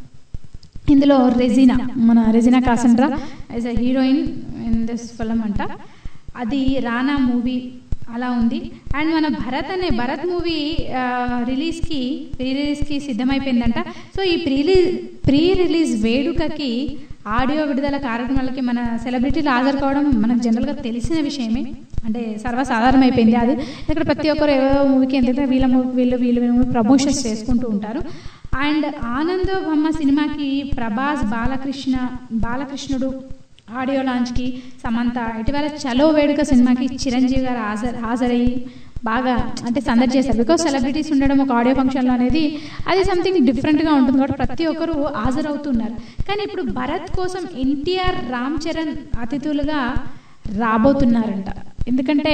ఇందులో రెజినా మన Regina Cassandra as a heroine in this film అంట అది రానా మూవీ అలా ఉంది అండ్ మన భరత్ అనే భరత్ మూవీ రిలీజ్కి ప్రీ రిలీజ్కి సిద్ధమైపోయిందంట సో ఈ ప్రీ ప్రీ రిలీజ్ వేడుకకి ఆడియో విడుదల కార్యక్రమాలకి మన సెలబ్రిటీలు హాజరు కావడం మనకు జనరల్గా తెలిసిన విషయమే అంటే సర్వసాధారణం అయిపోయింది అది ఇక్కడ ప్రతి ఒక్కరు ఏవో మూవీకి ఎందుకంటే వీళ్ళ మూవీ వీళ్ళు వీళ్ళు వీళ్ళు ప్రమోషన్స్ చేసుకుంటూ ఉంటారు అండ్ ఆనంద బొమ్మ సినిమాకి ప్రభాస్ బాలకృష్ణ బాలకృష్ణుడు ఆడియో లాంచ్కి సమంత ఇటీవల చలో వేడుక సినిమాకి చిరంజీవి గారు హాజరు హాజరయ్యి బాగా అంటే సందడి చేశారు బికాస్ సెలబ్రిటీస్ ఉండడం ఒక ఆడియో ఫంక్షన్లో అనేది అది సంథింగ్ డిఫరెంట్గా ఉంటుంది కాబట్టి ప్రతి ఒక్కరు హాజరవుతున్నారు కానీ ఇప్పుడు భరత్ కోసం ఎన్టీఆర్ రామ్ చరణ్ అతిథులుగా రాబోతున్నారంట ఎందుకంటే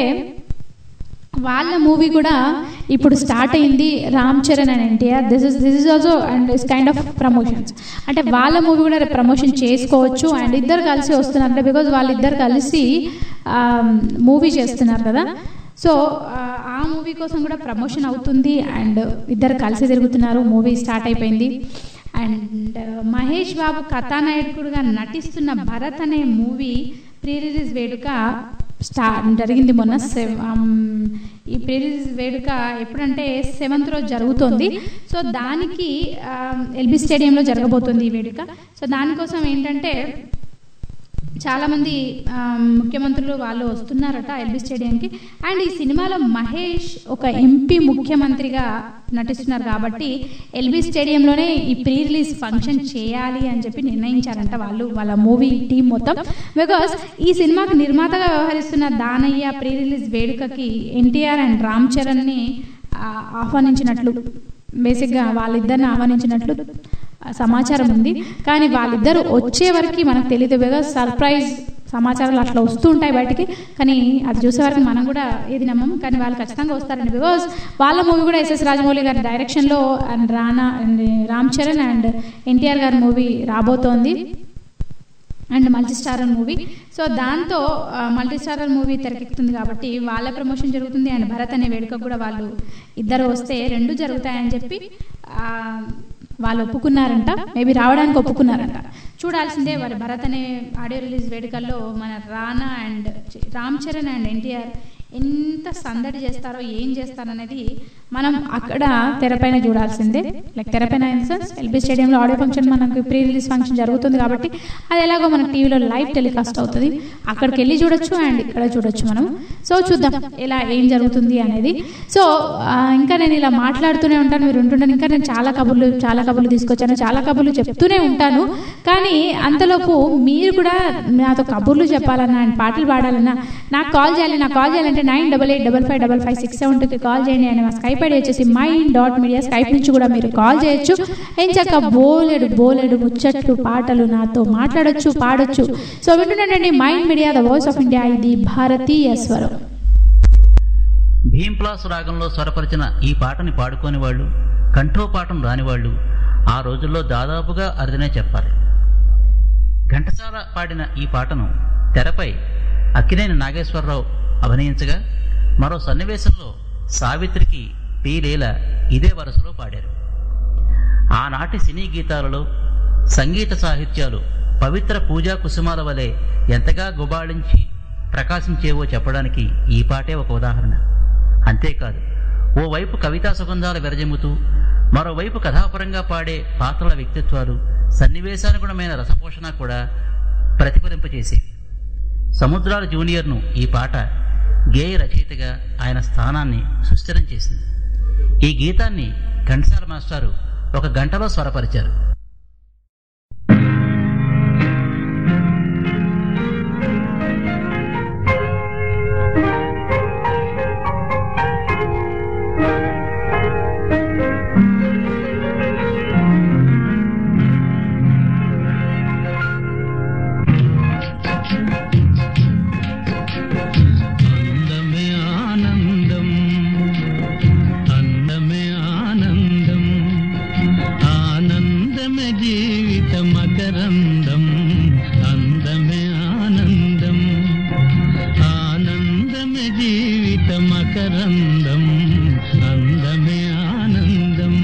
వాళ్ళ మూవీ కూడా ఇప్పుడు స్టార్ట్ అయింది Ram Charan and NTR this is this is also and is kind of promotions అంటే వాళ్ళ మూవీ కూడా ప్రమోషన్ చేసుకోవచ్చు అండ్ ఇద్దరు కలిసి వస్తున్నారు బికాజ్ వాళ్ళిద్దరు కలిసి మూవీ చేస్తున్నారు కదా సో ఆ మూవీ కోసం కూడా ప్రమోషన్ అవుతుంది అండ్ ఇద్దరు కలిసి తిరుగుతున్నారు మూవీ స్టార్ట్ అయిపోయింది అండ్ మహేష్ బాబు కథానాయకుడుగా నటిస్తున్న భరత్ అనే మూవీ ప్రీ రిలీజ్ వేడుక స్టా జరిగింది మొన్న సెవ్- ఆమ్, ఈ ప్రీ రిలీజ్ వేడుక ఎప్పుడంటే సెవెంత్ రోజు జరుగుతోంది సో దానికి ఎల్బీ స్టేడియంలో జరగబోతుంది ఈ వేడుక సో దానికోసం ఏంటంటే చాలామంది ఆమ్, ముఖ్యమంత్రులు వాళ్ళు వస్తున్నారట ఎల్బీ స్టేడియంకి అండ్ ఈ సినిమాలో మహేష్ ఒక ఎంపీ ముఖ్యమంత్రిగా నటిస్తున్నారు కాబట్టి ఎల్బీ స్టేడియంలోనే ఈ ప్రీ రిలీజ్ ఫంక్షన్ చేయాలి అని చెప్పి నిర్ణయించారంట వాళ్ళు వాళ్ళ మూవీ టీం మొత్తం బికాస్ ఈ సినిమాకి నిర్మాతగా వ్యవహరిస్తున్న దానయ్య ప్రీ రిలీజ్ వేడుకకి ఎన్టీఆర్ అండ్ రామ్ చరణ్ని ఆ, ఆహ్వానించినట్లు బేసిక్గా వాళ్ళిద్దరిని ఆహ్వానించినట్లు సమాచారం ఉంది కానీ వాళ్ళిద్దరూ వచ్చే వరకు మనకు తెలియదు బికాస్ సర్ప్రైజ్ సమాచారాలు అట్లా వస్తూ ఉంటాయి బయటికి కానీ అది చూసే వరకు మనం కూడా ఏది నమ్మం కానీ వాళ్ళు ఖచ్చితంగా వస్తారండి బికాస్ వాళ్ళ మూవీ కూడా ఎస్ఎస్ రాజమౌళి గారి డైరెక్షన్లో and Rana and Ram Charan and NTR garu movie రాబోతోంది and multi starrer movie so దాంతో మల్టీ స్టారర్ మూవీ తెరకెక్కుతుంది కాబట్టి వాళ్ళ ప్రమోషన్ జరుగుతుంది అండ్ భరత్ అనే వేడుక కూడా వాళ్ళు ఇద్దరు వస్తే రెండు జరుగుతాయని చెప్పి ఆ, వాళ్ళు ఒప్పుకున్నారంట మేబీ రావడానికి ఒప్పుకున్నారంట చూడాల్సిందే వారి భరత్ అనే ఆడియో రిలీజ్ వేడుకల్లో మన రానా అండ్ రామ్ చరణ్ అండ్ ఎన్టీఆర్ ఎంత సందడి చేస్తారో ఏం చేస్తారో అనేది మనం అక్కడ తెరపైన చూడాల్సిందే లైక్ తెరపైన ఇన్ సెన్స్ ఎల్బీ స్టేడియంలో ఆడియో ఫంక్షన్ మనకు ప్రీ రిలీజ్ ఫంక్షన్ జరుగుతుంది కాబట్టి అది ఎలాగో మనకు టీవీలో లైవ్ టెలికాస్ట్ అవుతుంది అక్కడికి వెళ్ళి చూడొచ్చు అండ్ ఇక్కడ చూడొచ్చు మనం సో చూద్దాం ఎలా ఏం జరుగుతుంది అనేది సో ఆ, ఇంకా నేను ఇలా మాట్లాడుతూనే ఉంటాను మీరు ఉంటుంటాను ఇంకా నేను చాలా కబుర్లు చాలా కబుర్లు తీసుకొచ్చాను చాలా కబుర్లు చెప్తూనే ఉంటాను కానీ అంతలోపు మీరు కూడా నాతో కబుర్లు చెప్పాలన్నా అండ్ పాటలు పాడాలన్నా నాకు కాల్ చేయాలి నాకు కాల్ చేయాలంటే nine double eight double five double five six seven టూకి కాల్ చేయండి అండ్ మా స్కైప్ ఐడి వచ్చేసి మైండ్ డాట్ మీడియా స్కైప్ నుంచి కూడా మీరు కాల్ చేయొచ్చు ఎంచక్క బోలెడు బోలెడు ముచ్చట్లు పాటలు నాతో మాట్లాడొచ్చు పాడొచ్చు సో వింటున్నానండి mind media the voice of India ఇది భారతీయ స్వరం భీంప్లాస్ రాగంలో స్వరపరిచిన ఈ పాటని పాడుకోని వాళ్ళు కంఠోపాఠం రాని వాళ్ళు ఆ రోజుల్లో దాదాపుగా అరుదనే చెప్పాలి ఘంటసాల పాడిన ఈ పాటను తెరపై అక్కినేని నాగేశ్వరరావు అభినయించగా మరో సన్నివేశంలో సావిత్రికి పి లీల ఇదే వరుసలో పాడారు ఆనాటి సినీ గీతాలలో సంగీత సాహిత్యాలు పవిత్ర పూజా కుసుమాల వలె ఎంతగా గుబాళించి ప్రకాశించేవో చెప్పడానికి ఈ పాటే ఒక ఉదాహరణ అంతేకాదు ఓవైపు కవితా సుగంధాలు విరజిమ్ముతూ మరోవైపు కథాపరంగా పాడే పాత్రల వ్యక్తిత్వాలు సన్నివేశానుగుణమైన రసపోషణ కూడా ప్రతిఫలింపచేసేవి సముద్రాల జూనియర్ను ఈ పాట గేయ రచయితగా ఆయన స్థానాన్ని సుస్థిరం చేసింది ఈ గీతాన్ని ఘంటసాల మాస్టారు ఒక గంటలో స్వరపరిచారు అందమే ఆనందం అందమే ఆనందం ఆనందమే జీవిత మకరందం అందమే ఆనందం ఆనందమే జీవిత మకరందం అందమే ఆనందం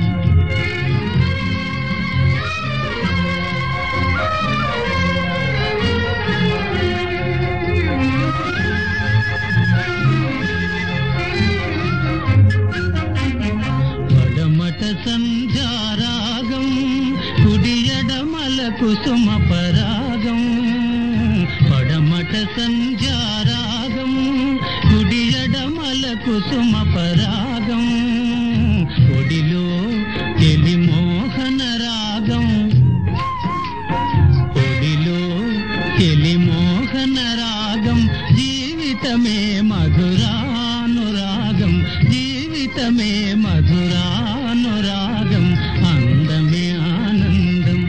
పడమట సంధ్యారాగం కుడియడమల కుసుమ పరాగం పడమట సంధ్యారాగం కుడియడమల కుసుమ పరాగం ఒడిలో తెలి మోహన రాగం ఒడిలో తెలి మోహన రాగం జీవితమే మధురానురాగం జీవితమే మధురానురాగం అందమే ఆనందం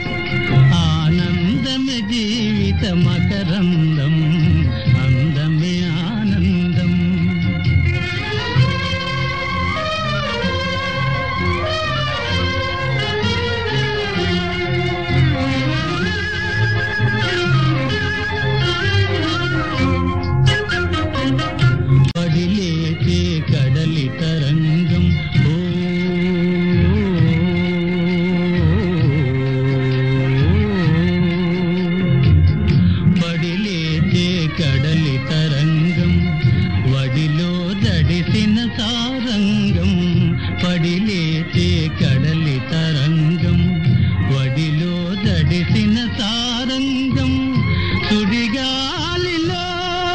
ఆనందమే జీవిత మకరందం అందమే ఆనందం పడిలేచే కడలి తరంగం ఓ పడిలేచే కడలి తరంగం వడిలో దడిసిన సారంగం పడిలేచే కడలి తరంగం వడిలో దడిసిన సారంగం సుడిగాలిలో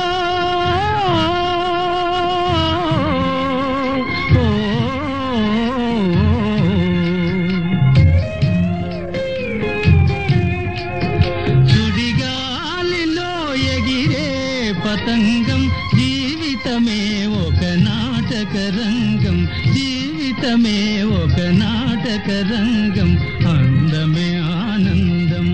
సుడిగాలిలో ఎగిరే పతంగం జీవితమే ఒక నాటక రంగం జీవితమే ఒక నాటక రంగం అందమే ఆనందం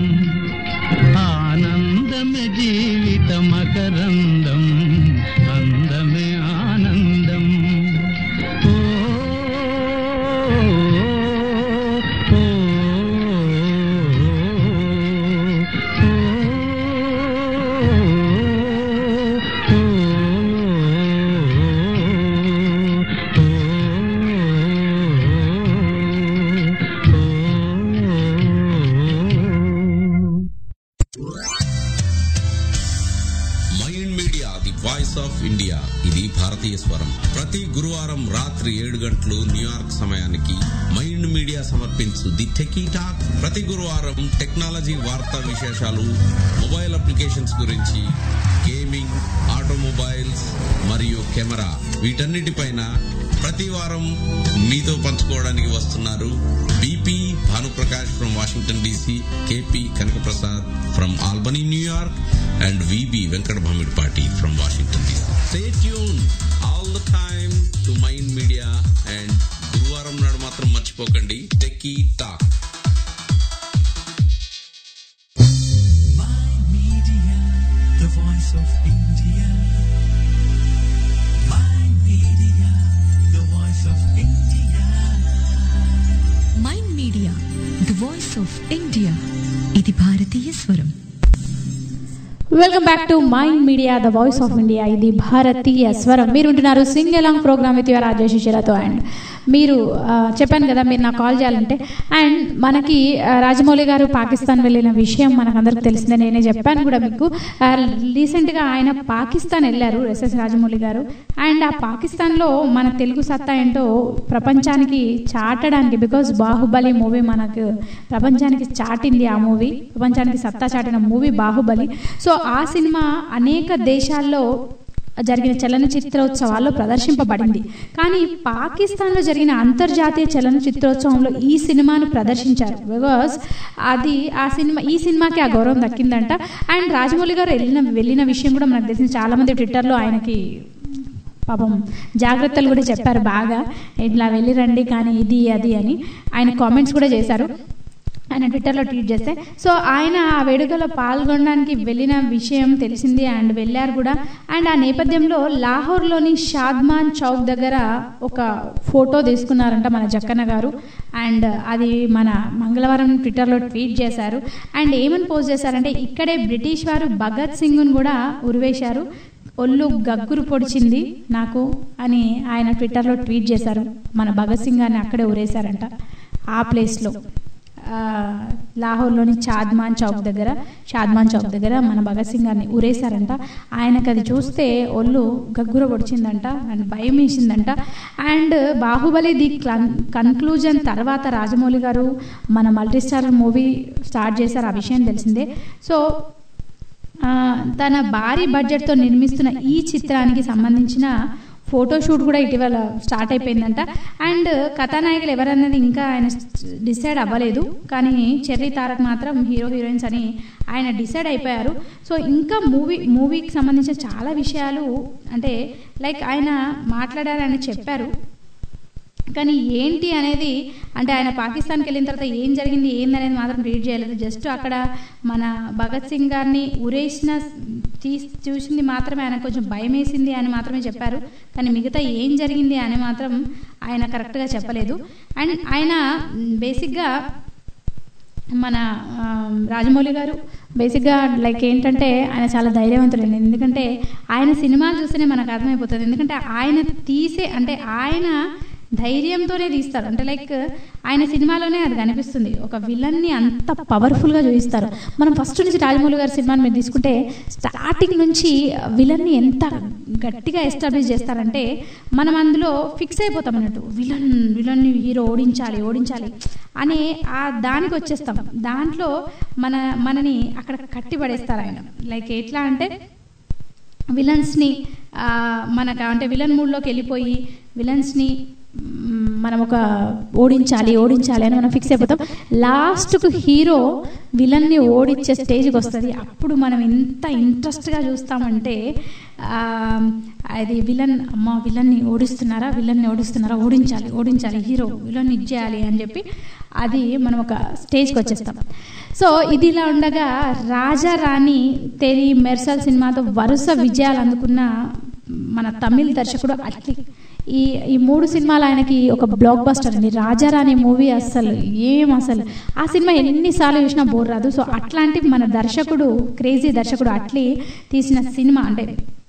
ఆనందమే జీవిత మకరందం అందమే ఆనందం ఓ ఓ, mind media the voice of India ఇది భారతీయ స్వరం ప్రతి గురువారం రాత్రి ఏడు గంటలు న్యూయార్క్ సమయానికి మైండ్ మీడియా సమర్పించు ది టెకీ టాక్ ప్రతి గురువారం టెక్నాలజీ వార్తా విశేషాలు మొబైల్ అప్లికేషన్స్ గురించి గేమింగ్ ఆటోమొబైల్స్ మరియు కెమెరా వీటన్నిటిపైన ప్రతి వారం మీతో పంచుకోవడానికి వస్తున్నారు BP Bhanuprakash from Washington DC KP Kanakaprasad from Albany New York and VB Venkata Bhamidipati from Washington DC stay tune all the time to mind media and గురువారం నాడు మాత్రం మర్చిపోకండి techie talk Media, the voice of India. My media, the voice of India. Mind media the voice of India ఇది భారతీయ స్వరం welcome back to mind media the voice of India ఇది భారతీయ స్వరం మీరు ఉంటున్నారు sing along program with your Rajesh శిశిరతో అండ్ మీరు ఆ, చెప్పాను కదా మీరు నాకు కాల్ చేయాలంటే అండ్ మనకి ఆ, రాజమౌళి గారు పాకిస్తాన్ వెళ్ళిన విషయం మనకందరికి తెలిసిందే నేనే చెప్పాను కూడా మీకు ఆ, రీసెంట్గా ఆయన పాకిస్తాన్ వెళ్ళారు ఎస్ఎస్ రాజమౌళి గారు అండ్ ఆ పాకిస్తాన్లో మన తెలుగు సత్తా ఏంటో ప్రపంచానికి చాటడానికి బికాజ్ బాహుబలి మూవీ మనకు ప్రపంచానికి చాటింది ఆ మూవీ ప్రపంచానికి సత్తా చాటిన మూవీ బాహుబలి సో ఆ సినిమా అనేక దేశాల్లో జరిగిన చలనచిత్రోత్సవాల్లో ప్రదర్శింపబడింది కానీ పాకిస్తాన్లో జరిగిన అంతర్జాతీయ చలనచిత్రోత్సవంలో ఈ సినిమాను ప్రదర్శించారు బికాస్ అది ఆ సినిమా ఈ సినిమాకి ఆ గౌరవం దక్కిందంట అండ్ రాజమౌళి గారు వెళ్ళిన వెళ్ళిన విషయం కూడా మనకు తెలిసింది చాలామంది ట్విట్టర్లో ఆయనకి పాపం జాగ్రత్తలు కూడా చెప్పారు బాగా ఇట్లా వెళ్ళి రండి కానీ ఇది అది అని ఆయన కామెంట్స్ కూడా చేశారు ఆయన ట్విట్టర్లో ట్వీట్ చేస్తే సో ఆయన ఆ వేడుకలో పాల్గొనడానికి వెళ్ళిన విషయం తెలిసింది అండ్ వెళ్ళారు కూడా అండ్ ఆ నేపథ్యంలో లాహోర్లోని షాద్మాన్ చౌక్ దగ్గర ఒక ఫోటో తీసుకున్నారంట మన జక్కన్న గారు అండ్ అది మన మంగళవారం ట్విట్టర్లో ట్వీట్ చేశారు అండ్ ఏమని పోస్ట్ చేశారంటే ఇక్కడే బ్రిటిష్ వారు భగత్ సింగ్ను కూడా ఉరివేశారు ఒళ్ళు గగ్గురు పొడిచింది నాకు అని ఆయన ట్విట్టర్లో ట్వీట్ చేశారు మన భగత్ సింగ్ గారిని అక్కడే ఉరేశారంట ఆ ప్లేస్లో ఆ, లాహోర్లోని చాద్మాన్ చౌక్ దగ్గర షాద్మాన్ చౌక్ దగ్గర మన భగత్ సింగ్ గారిని ఉరేశారంట ఆయనకు అది చూస్తే ఒళ్ళు గగ్గుర పొడిచిందంట అండ్ భయం వేసిందంట అండ్ బాహుబలి ది కన్క్లూజన్ తర్వాత రాజమౌళి గారు మన మల్టీ స్టార్ మూవీ స్టార్ట్ చేశారు ఆ విషయం తెలిసిందే సో ఆ, తన భారీ బడ్జెట్తో నిర్మిస్తున్న ఈ చిత్రానికి సంబంధించిన ఫోటోషూట్ కూడా ఇటీవల స్టార్ట్ అయిపోయిందంట అండ్ కథానాయకులు ఎవరన్నది ఇంకా ఆయన డిసైడ్ అవ్వలేదు కానీ చెర్రీ తారక్ మాత్రం హీరో హీరోయిన్స్ అని ఆయన డిసైడ్ అయిపోయారు సో ఇంకా మూవీ మూవీకి సంబంధించిన చాలా విషయాలు అంటే లైక్ ఆయన మాట్లాడారని చెప్పారు కానీ ఏంటి అనేది అంటే ఆయన పాకిస్తాన్కి వెళ్ళిన తర్వాత ఏం జరిగింది ఏంది అనేది మాత్రం రీడ్ చేయలేదు జస్ట్ అక్కడ మన భగత్ సింగ్ గారిని ఉరేసిన తీసి చూసింది మాత్రమే ఆయన కొంచెం భయం వేసింది అని మాత్రమే చెప్పారు కానీ మిగతా ఏం జరిగింది అని మాత్రం ఆయన కరెక్ట్గా చెప్పలేదు అండ్ ఆయన బేసిక్గా మన ఆ, రాజమౌళి గారు బేసిక్గా లైక్ ఏంటంటే ఆయన చాలా ధైర్యవంతుడండి ఎందుకంటే ఆయన సినిమాలు చూస్తేనే మనకు అర్థమైపోతుంది ఎందుకంటే ఆయన తీసే అంటే ఆయన ధైర్యంతోనే తీస్తారు అంటే లైక్ ఆయన సినిమాలోనే అది కనిపిస్తుంది ఒక విలన్ని అంత పవర్ఫుల్గా చూపిస్తారు మనం ఫస్ట్ నుంచి రాజమౌళి గారి సినిమాని మీరు తీసుకుంటే స్టార్టింగ్ నుంచి విలన్ని ఎంత గట్టిగా ఎస్టాబ్లిష్ చేస్తారంటే మనం అందులో ఫిక్స్ అయిపోతాం అన్నట్టు విలన్ విలన్ని హీరో ఓడించాలి ఓడించాలి అనే ఆ దానికి వచ్చేస్తాం దాంట్లో మన మనని అక్కడ కట్టి పడేస్తారు ఆయన లైక్ ఎట్లా అంటే విలన్స్ని ఆ, మనకు అంటే విలన్ మూడ్లోకి వెళ్ళిపోయి విలన్స్ని మ్, మనం ఒక ఓడించాలి ఓడించాలి అని మనం ఫిక్స్ అయిపోతాం లాస్ట్కు హీరో విలన్ని ఓడించే స్టేజ్కి వస్తుంది అప్పుడు మనం ఎంత ఇంట్రెస్ట్గా చూస్తామంటే ఆ, అది విలన్ అమ్మ విలన్ని ఓడిస్తున్నారా విలన్ని ఓడిస్తున్నారా ఓడించాలి ఓడించాలి హీరో విలన్ ఇచ్చేయాలి అని చెప్పి అది మనం ఒక స్టేజ్కి వచ్చేస్తాం సో ఇది ఇలా ఉండగా రాజా రాణి తెరి మెర్సల్ సినిమాతో వరుస విజయాలు అందుకున్న మన తమిళ్ దర్శకుడు అట్లీ ఈ ఈ మూడు సినిమాలు ఆయనకి ఒక బ్లాక్ బస్టర్ అండి రాజారాణి మూవీ అస్సలు ఏం అసలు ఆ సినిమా ఎన్నిసార్లు చూసినా బోర్ రాదు సో అట్లాంటి మన దర్శకుడు క్రేజీ దర్శకుడు అట్లీ తీసిన సినిమా అంటే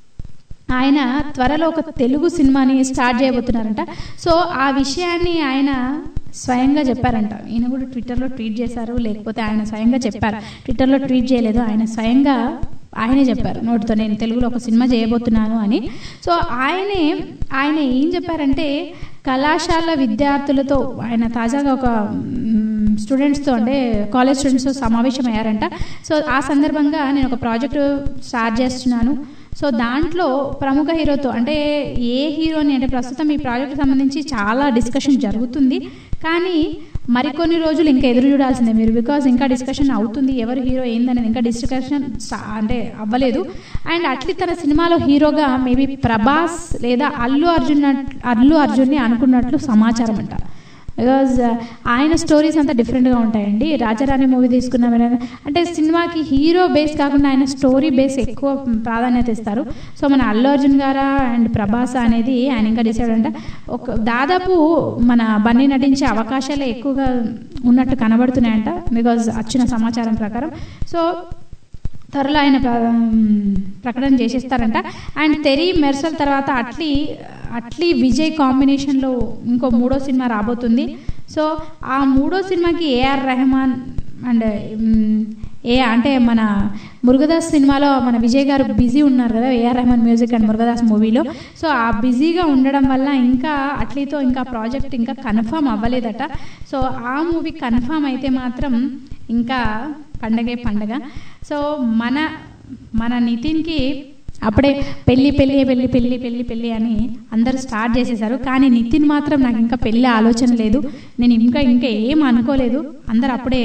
ఆయన త్వరలో ఒక తెలుగు సినిమాని స్టార్ట్ చేయబోతున్నారంట సో ఆ విషయాన్ని ఆయన స్వయంగా చెప్పారంట ఈయన కూడా ట్విట్టర్లో ట్వీట్ చేశారు లేకపోతే ఆయన స్వయంగా చెప్పారు ట్విట్టర్లో ట్వీట్ చేయలేదు ఆయన స్వయంగా ఆయనే చెప్పారు నోటితో నేను తెలుగులో ఒక సినిమా చేయబోతున్నాను అని సో ఆయనే ఆయన ఏం చెప్పారంటే కళాశాల విద్యార్థులతో ఆయన తాజాగా ఒక మ్, స్టూడెంట్స్తో అంటే కాలేజ్ స్టూడెంట్స్తో సమావేశం అయ్యారంట సో ఆ సందర్భంగా నేను ఒక ప్రాజెక్టు స్టార్ట్ చేస్తున్నాను సో దాంట్లో ప్రముఖ హీరోతో అంటే ఏ హీరోని అంటే ప్రస్తుతం ఈ ప్రాజెక్ట్ సంబంధించి చాలా డిస్కషన్ జరుగుతుంది కానీ మరికొన్ని రోజులు ఇంకా ఎదురు చూడాల్సిందే మీరు బికాజ్ ఇంకా డిస్కషన్ అవుతుంది ఎవరు హీరో ఏందనేది ఇంకా డిస్కషన్ అంటే అవ్వలేదు అండ్ అట్లీ తన సినిమాలో హీరోగా మేబీ ప్రభాస్ లేదా అల్లు అర్జున్ అట్- అల్లు అర్జున్ని అనుకున్నట్లు సమాచారం అంట బికాజ్ ఆయన స్టోరీస్ అంతా డిఫరెంట్గా ఉంటాయండి రాజారాణి మూవీ తీసుకున్నాం అంటే సినిమాకి హీరో బేస్ కాకుండా ఆయన స్టోరీ బేస్ ఎక్కువ ప్రాధాన్యత ఇస్తారు సో మన అల్లు అర్జున్ గారా అండ్ ప్రభాస్ అనేది ఆయన ఇంకా డిసైడ్ అంట ఒక దాదాపు మన బన్నీ నటించే అవకాశాలే ఎక్కువగా ఉన్నట్టు కనబడుతున్నాయంట బికాజ్ వచ్చిన సమాచారం ప్రకారం సో త్వరలో ఆయన ప్ర- ప్రకటన చేసేస్తారంట అండ్ తెరి మెర్సల్ తర్వాత అట్లీ అట్లీ విజయ్ కాంబినేషన్లో ఇంకో మూడో సినిమా రాబోతుంది సో ఆ మూడో సినిమాకి ఏఆర్ రెహమాన్ అండ్ మ్, ఏ అంటే మన మురుగదాస్ సినిమాలో మన విజయ్ గారు బిజీ ఉన్నారు కదా AR Rahman music and Murugadoss మూవీలో సో ఆ బిజీగా ఉండడం వల్ల ఇంకా అట్లీతో ఇంకా ప్రాజెక్ట్ ఇంకా కన్ఫర్మ్ అవ్వలేదట సో ఆ మూవీ కన్ఫర్మ్ అయితే మాత్రం ఇంకా పండగే పండగ సో మన మన నితిన్కి అప్పుడే పెళ్ళి పెళ్ళి పెళ్ళి పెళ్ళి పెళ్ళి పెళ్ళి అని అందరూ స్టార్ట్ చేసేసారు కానీ నితిన్ మాత్రం నాకు ఇంకా పెళ్ళి ఆలోచన లేదు నేను ఇంకా ఇంకా ఏం అనుకోలేదు అందరు అప్పుడే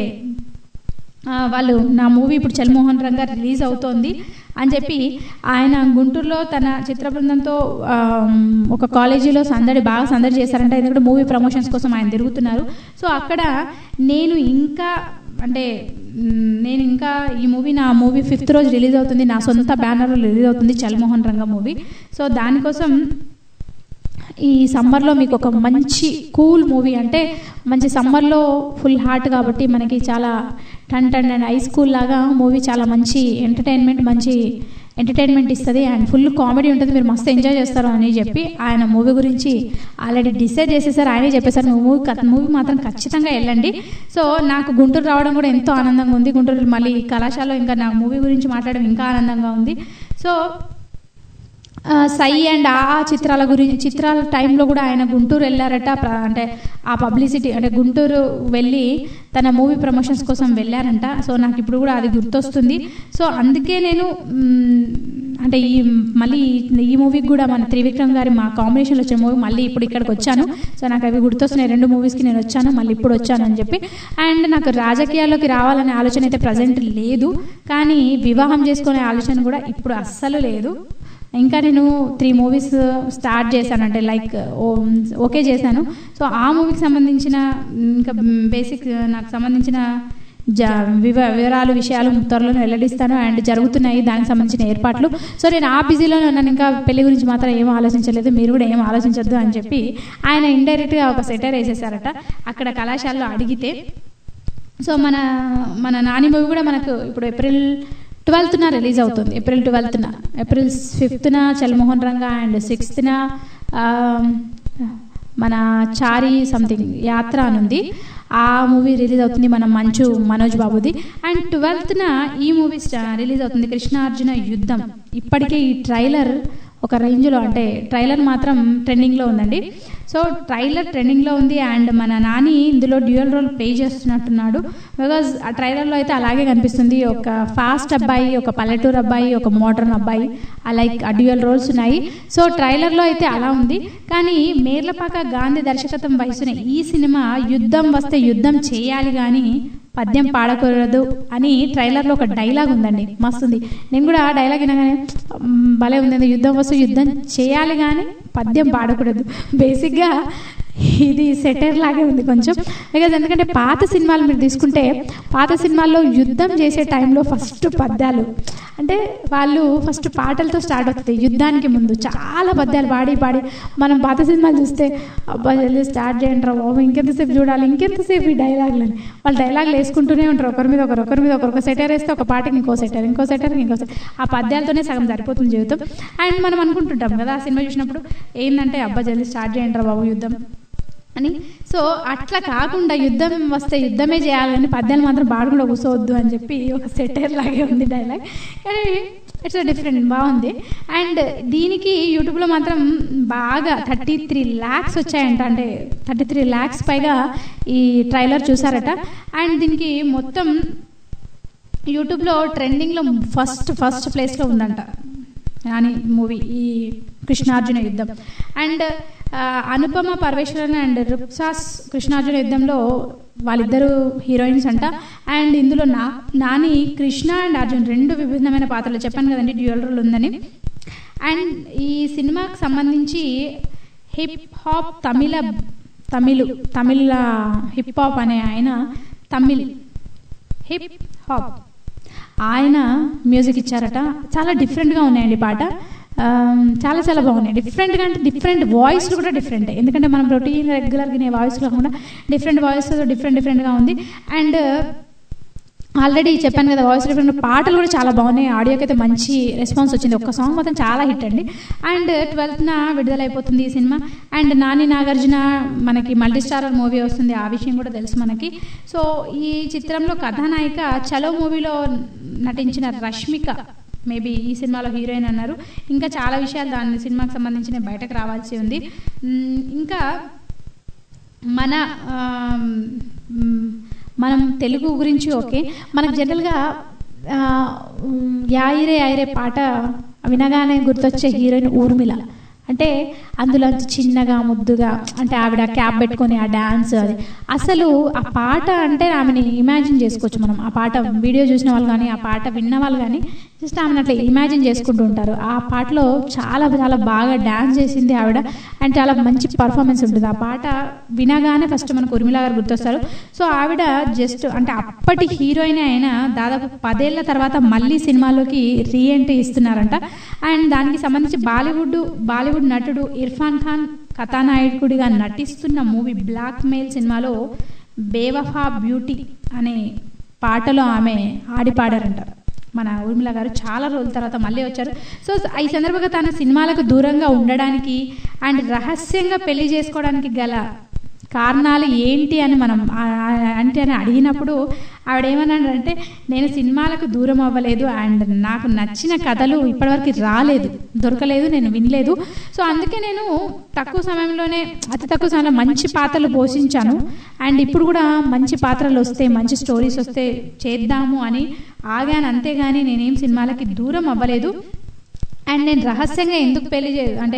ఆ, వాళ్ళు నా మూవీ ఇప్పుడు చల్మోహన్ రంగా రిలీజ్ అవుతోంది అని చెప్పి ఆయన గుంటూరులో తన చిత్ర బృందంతో ఆ, ఒక కాలేజీలో సందడి బాగా సందడి చేశారంట ఎందుకంటే మూవీ ప్రమోషన్స్ కోసం ఆయన తిరుగుతున్నారు సో అక్కడ నేను ఇంకా అంటే మ్, నేను ఇంకా ఈ మూవీ నా మూవీ ఫిఫ్త్ రోజు రిలీజ్ అవుతుంది నా సొంత బ్యానర్లో రిలీజ్ అవుతుంది చల్మోహన్ రంగ మూవీ సో దానికోసం ఈ సమ్మర్లో మీకు ఒక మంచి కూల్ మూవీ అంటే మంచి సమ్మర్లో ఫుల్ హాట్ కాబట్టి మనకి చాలా టన్ టన్ అండ్ హై స్కూల్ లాగా మూవీ చాలా మంచి ఎంటర్టైన్మెంట్ మంచి ఎంటర్టైన్మెంట్ ఇస్తుంది అండ్ ఫుల్ కామెడీ ఉంటుంది మీరు మస్తు ఎంజాయ్ చేస్తారు అని చెప్పి ఆయన మూవీ గురించి ఆల్రెడీ డిసైడ్ చేసేసారు ఆయనే చెప్పేశారు నువ్వు మూవీ మూవీ మాత్రం ఖచ్చితంగా వెళ్ళండి సో నాకు గుంటూరు రావడం కూడా ఎంతో ఆనందంగా ఉంది గుంటూరు మళ్ళీ కళాశాలలో ఇంకా నా మూవీ గురించి మాట్లాడడం ఇంకా ఆనందంగా ఉంది సో ఆ, సై అండ్ ఆ ఆ చిత్రాల గురించి చిత్రాల టైంలో కూడా ఆయన గుంటూరు వెళ్ళారట ప్ర- అంటే ఆ పబ్లిసిటీ అంటే గుంటూరు వెళ్ళి తన మూవీ ప్రమోషన్స్ కోసం వెళ్ళారంట సో నాకు ఇప్పుడు కూడా అది గుర్తొస్తుంది సో అందుకే నేను మ్, అంటే ఈ మళ్ళీ ఈ- ఈ మూవీకి కూడా మన త్రివిక్రమ్ గారి మా కాంబినేషన్లో వచ్చిన మూవీ మళ్ళీ ఇప్పుడు ఇక్కడికి వచ్చాను సో నాకు అవి గుర్తొస్తున్నాయి రెండు మూవీస్కి నేను వచ్చాను మళ్ళీ ఇప్పుడు వచ్చాను అని చెప్పి అండ్ నాకు రాజకీయాల్లోకి రావాలనే ఆలోచన అయితే ప్రజెంట్ లేదు కానీ వివాహం చేసుకునే ఆలోచన కూడా ఇప్పుడు అస్సలు లేదు ఇంకా నేను త్రీ మూవీస్ స్టార్ట్ చేశాను అంటే లైక్ ఓకే చేశాను సో ఆ మూవీకి సంబంధించిన ఇంకా బేసిక్ నాకు సంబంధించిన జ వివ వివరాలు విషయాలు త్వరలో వెల్లడిస్తాను అండ్ జరుగుతున్నాయి దానికి సంబంధించిన ఏర్పాట్లు సో నేను ఆ బిజీలో నన్ను ఇంకా పెళ్లి గురించి మాత్రం ఏం ఆలోచించలేదు మీరు కూడా ఏం ఆలోచించొద్దు అని చెప్పి ఆయన ఇండైరెక్ట్గా ఒక సెటర్ వేసేసారట అక్కడ కళాశాలలో అడిగితే సో మన మన నాని మూవీ కూడా మనకు ఇప్పుడు ఏప్రిల్ ట్వెల్త్న రిలీజ్ అవుతుంది ఏప్రిల్ ట్వెల్త్న ఏప్రిల్ ఫిఫ్త్న చల్మోహన్ రంగా అండ్ సిక్స్త్న మన చారి సంథింగ్ యాత్ర అని ఉంది ఆ మూవీ రిలీజ్ అవుతుంది మన మంచు మనోజ్ బాబుది అండ్ ట్వెల్త్న ఈ మూవీ రిలీజ్ అవుతుంది కృష్ణార్జున యుద్ధం ఇప్పటికే ఈ ట్రైలర్ ఒక రేంజ్లో అంటే ట్రైలర్ మాత్రం ట్రెండింగ్లో ఉందండి సో ట్రైలర్ ట్రెండింగ్లో ఉంది అండ్ మన నాని ఇందులో డ్యూయల్ రోల్ ప్లే చేస్తున్నట్టున్నాడు బికాజ్ ఆ ట్రైలర్లో అయితే అలాగే కనిపిస్తుంది ఒక ఫాస్ట్ అబ్బాయి ఒక పల్లెటూరు అబ్బాయి ఒక మోడర్న్ అబ్బాయి ఆ లైక్ ఆ డ్యూయల్ రోల్స్ ఉన్నాయి సో ట్రైలర్లో అయితే అలా ఉంది కానీ మేర్లపాక గాంధీ దర్శకత్వం వహిస్తున్న ఈ సినిమా యుద్ధం వస్తే యుద్ధం చేయాలి కానీ పద్యం పాడకూడదు అని ట్రైలర్లో ఒక డైలాగ్ ఉందండి మస్తుంది నేను కూడా ఆ డైలాగ్ వినగానే "మ్, భలే ఉంది యుద్ధం వస్తే యుద్ధం చేయాలి కానీ పద్యం పాడకూడదు బేసిక్గా ఇది సెటర్ లాగే ఉంది కొంచెం బికాజ్ ఎందుకంటే పాత సినిమాలు మీరు తీసుకుంటే పాత సినిమాల్లో యుద్ధం చేసే టైంలో ఫస్ట్ పద్యాలు అంటే వాళ్ళు ఫస్ట్ పాటలతో స్టార్ట్ అవుతుంది యుద్ధానికి ముందు చాలా పద్యాలు పాడి పాడి మనం పాత సినిమాలు చూస్తే అబ్బా జల్దీ స్టార్ట్ చేయండి రా బాబు ఇంకెంతసేపు చూడాలి ఇంకెంతసేపు ఈ డైలాగులని వాళ్ళు డైలాగులు వేసుకుంటూనే ఉంటారు ఒకరి మీద ఒకరు ఒకరి మీద ఒకరు ఒక సెటర్ వేస్తే ఒక పాటకి ఇంకో సెటర్ ఇంకో సెటర్ ఇంకో సెటర్ ఆ పద్యాలతోనే సగం సరిపోతుంది జీవితం అండ్ మనం అనుకుంటుంటాం కదా ఆ సినిమా చూసినప్పుడు ఏంటంటే అబ్బా జల్దీ స్టార్ట్ చేయండి రా బాబు యుద్ధం అని సో అట్లా కాకుండా యుద్ధం వస్తే యుద్ధమే చేయాలని పద్యాలు మాత్రం పాడకుండా కూర్చోవద్దు అని చెప్పి ఒక సెటర్ లాగే ఉంది డైలాగ్ కానీ ఇట్స్ డిఫరెంట్ బాగుంది అండ్ దీనికి యూట్యూబ్లో మాత్రం బాగా థర్టీ త్రీ ల్యాక్స్ వచ్చాయంట అంటే థర్టీ త్రీ ల్యాక్స్ పైగా ఈ ట్రైలర్ చూసారట అండ్ దీనికి మొత్తం యూట్యూబ్లో ట్రెండింగ్లో ఫస్ట్ ఫస్ట్ ప్లేస్లో ఉందంట అని మూవీ ఈ కృష్ణార్జున యుద్ధం అండ్ ఆ, అనుపమ పరమేశ్వరన్ అండ్ రుక్సాస్ కృష్ణార్జున యుద్ధంలో వాళ్ళిద్దరు హీరోయిన్స్ అంట అండ్ ఇందులో నా నాని కృష్ణ అండ్ అర్జున్ రెండు విభిన్నమైన పాత్రలు చెప్పాను కదండి డ్యూయల్ రోల్ ఉందని అండ్ ఈ సినిమాకి సంబంధించి హిప్ హాప్ తమిళ తమిళ్ తమిళ హిప్ హాప్ అనే ఆయన తమిళ్ హిప్ హాప్ ఆయన మ్యూజిక్ ఇచ్చారట చాలా డిఫరెంట్గా ఉన్నాయండి పాట ఆమ్, చాలా చాలా బాగున్నాయి డిఫరెంట్గా అంటే డిఫరెంట్ వాయిస్లు కూడా డిఫరెంట్ ఎందుకంటే మనం రొటీన్ రెగ్యులర్ వినే వాయిస్ కాకుండా డిఫరెంట్ వాయిస్ డిఫరెంట్ డిఫరెంట్గా ఉంది అండ్ ఆల్రెడీ చెప్పాను కదా వాయిస్ డిఫరెంట్ పాటలు కూడా చాలా బాగున్నాయి ఆడియోకి అయితే మంచి రెస్పాన్స్ వచ్చింది ఒక్క సాంగ్ మాత్రం చాలా హిట్ అండి అండ్ ట్వెల్త్న విడుదలైపోతుంది ఈ సినిమా అండ్ నాని నాగార్జున మనకి మల్టీ స్టారర్ మూవీ వస్తుంది ఆ విషయం కూడా తెలుసు మనకి సో ఈ చిత్రంలో కథానాయిక చలో మూవీలో నటించిన రష్మిక మేబీ ఈ సినిమాలో హీరోయిన్ అన్నారు ఇంకా చాలా విషయాలు దాని సినిమాకి సంబంధించిన బయటకు రావాల్సి ఉంది మ్, ఇంకా మన ఆమ్, మ్, మనం తెలుగు గురించి ఓకే మనకు జనరల్గా ఆ, మ్, యాయిరే యాయిరే పాట వినగానే గుర్తొచ్చే హీరోయిన్ ఊర్మిళ అంటే అందులో చిన్నగా ముద్దుగా అంటే ఆవిడ క్యాప్ పెట్టుకొని ఆ డ్యాన్స్ అది అసలు ఆ పాట అంటే ఆమెని ఇమాజిన్ చేసుకోవచ్చు మనం ఆ పాట వీడియో చూసిన వాళ్ళు కానీ ఆ పాట విన్న వాళ్ళు కానీ జస్ట్ ఆమెను అట్లా ఇమాజిన్ చేసుకుంటూ ఉంటారు ఆ పాటలో చాలా చాలా బాగా డ్యాన్స్ చేసింది ఆవిడ అండ్ చాలా మంచి పర్ఫార్మెన్స్ ఉంటుంది ఆ పాట వినగానే ఫస్ట్ మనకు ఉర్మిళ గారు గుర్తొస్తారు సో ఆవిడ జస్ట్ అంటే అప్పటి హీరోయిన్ అయినా దాదాపు పదేళ్ల తర్వాత మళ్ళీ సినిమాలోకి రీ ఎంట్రీ ఇస్తున్నారంట అండ్ దానికి సంబంధించి బాలీవుడ్ బాలీవుడ్ నటుడు ఇర్ఫాన్ ఖాన్ కథానాయకుడిగా నటిస్తున్న మూవీ బ్లాక్ మెయిల్ సినిమాలో బేవఫా బ్యూటీ అనే పాటలో ఆమె ఆడి పాడారంట మన ఊర్మిళ గారు చాలా రోజుల తర్వాత మళ్ళీ వచ్చారు సో ఈ సందర్భంగా తన సినిమాలకు దూరంగా ఉండడానికి అండ్ రహస్యంగా పెళ్లి చేసుకోవడానికి గల కారణాలు ఏంటి అని మనం ఆ- ఆ- అంటే అని అడిగినప్పుడు ఆవిడ ఏమన్నాడంటే నేను సినిమాలకు దూరం అవ్వలేదు అండ్ నాకు నచ్చిన కథలు ఇప్పటివరకు రాలేదు దొరకలేదు నేను వినలేదు సో అందుకే నేను తక్కువ సమయంలోనే అతి తక్కువ సమయంలో మంచి పాత్రలు పోషించాను అండ్ ఇప్పుడు కూడా మంచి పాత్రలు వస్తే మంచి స్టోరీస్ వస్తే చేద్దాము అని ఆగాను అంతేగాని నేనేం సినిమాలకి దూరం అవ్వలేదు అండ్ నేను రహస్యంగా ఎందుకు పెళ్లి చే అంటే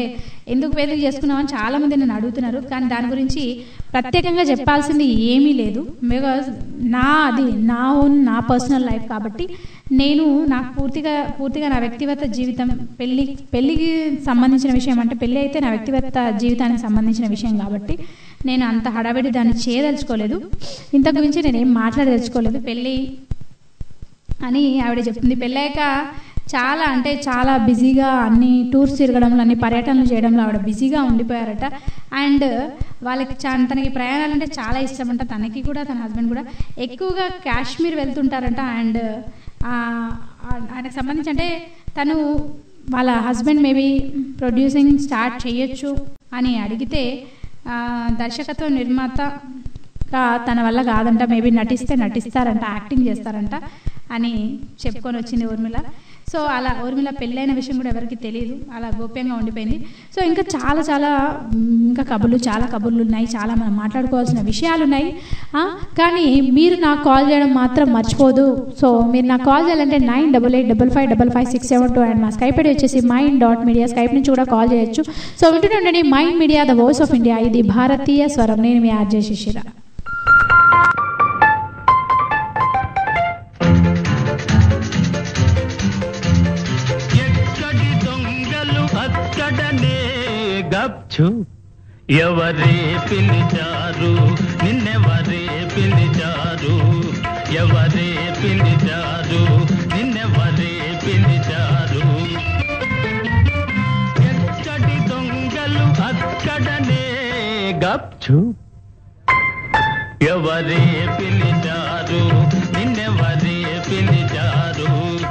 ఎందుకు పెళ్లి చేసుకున్నామని చాలా మంది నన్ను అడుగుతున్నారు కానీ దాని గురించి ప్రత్యేకంగా చెప్పాల్సింది ఏమీ లేదు బికాజ్ నా అది నా ఓన్ నా పర్సనల్ లైఫ్ కాబట్టి నేను నాకు పూర్తిగా పూర్తిగా నా వ్యక్తిగత జీవితం పెళ్లి పెళ్లికి సంబంధించిన విషయం అంటే పెళ్లి అయితే నా వ్యక్తిగత జీవితానికి సంబంధించిన విషయం కాబట్టి నేను అంత హడావిడి దాన్ని చేయదలుచుకోలేదు ఇంతకు మించి నేను ఏం మాట్లాడదలుచుకోలేదు పెళ్ళి అని ఆవిడ చెప్తుంది పెళ్ళాక చాలా అంటే చాలా బిజీగా అన్ని టూర్స్ తిరగడంలో అన్ని పర్యటనలు చేయడంలో ఆవిడ బిజీగా ఉండిపోయారట అండ్ వాళ్ళకి చా తనకి ప్రయాణాలు అంటే చాలా ఇష్టం అంట తనకి కూడా తన హస్బెండ్ కూడా ఎక్కువగా కాశ్మీర్ వెళ్తుంటారంట అండ్ ఆయనకు సంబంధించి అంటే తను వాళ్ళ హస్బెండ్ మేబీ ప్రొడ్యూసింగ్ స్టార్ట్ చేయొచ్చు అని అడిగితే ఆ, దర్శకత్వ నిర్మాతగా తన వల్ల కాదంట మేబీ నటిస్తే నటిస్తారంట యాక్టింగ్ చేస్తారంట అని చెప్పుకొని వచ్చింది ఊర్మిళ సో అలా ఊర్మిళ పెళ్ళైన విషయం కూడా ఎవరికి తెలియదు అలా గోప్యంగా ఉండిపోయింది సో ఇంకా చాలా చాలా మ్, ఇంకా కబుర్లు చాలా కబుర్లు ఉన్నాయి చాలా మనం మాట్లాడుకోవాల్సిన విషయాలు ఉన్నాయి ఆ, కానీ మీరు నాకు కాల్ చేయడం మాత్రం మర్చిపోదు సో మీరు నాకు కాల్ చేయాలంటే nine double eight double five double five six seven two and మా స్కైప్ ఐడి వచ్చేసి మైండ్ డాట్ మీడియా స్కైప్ నుంచి కూడా కాల్ చేయొచ్చు సో వింటుండండి mind media the voice of India ఇది భారతీయ స్వరం నేను మీ ఆర్జే శిశిర ఎక్కడి దొంగలు అక్కడనే గప్చు ఎవరే పిలిచారు నిన్నెవరే పిలిచారు ఎవరే పిలిచారు నిన్నెవరే పిలిచారు ఎక్కడి దొంగలు అక్కడనే గప్చు ఎవరే పిలిచారు నిన్నెవరే పిలిచారు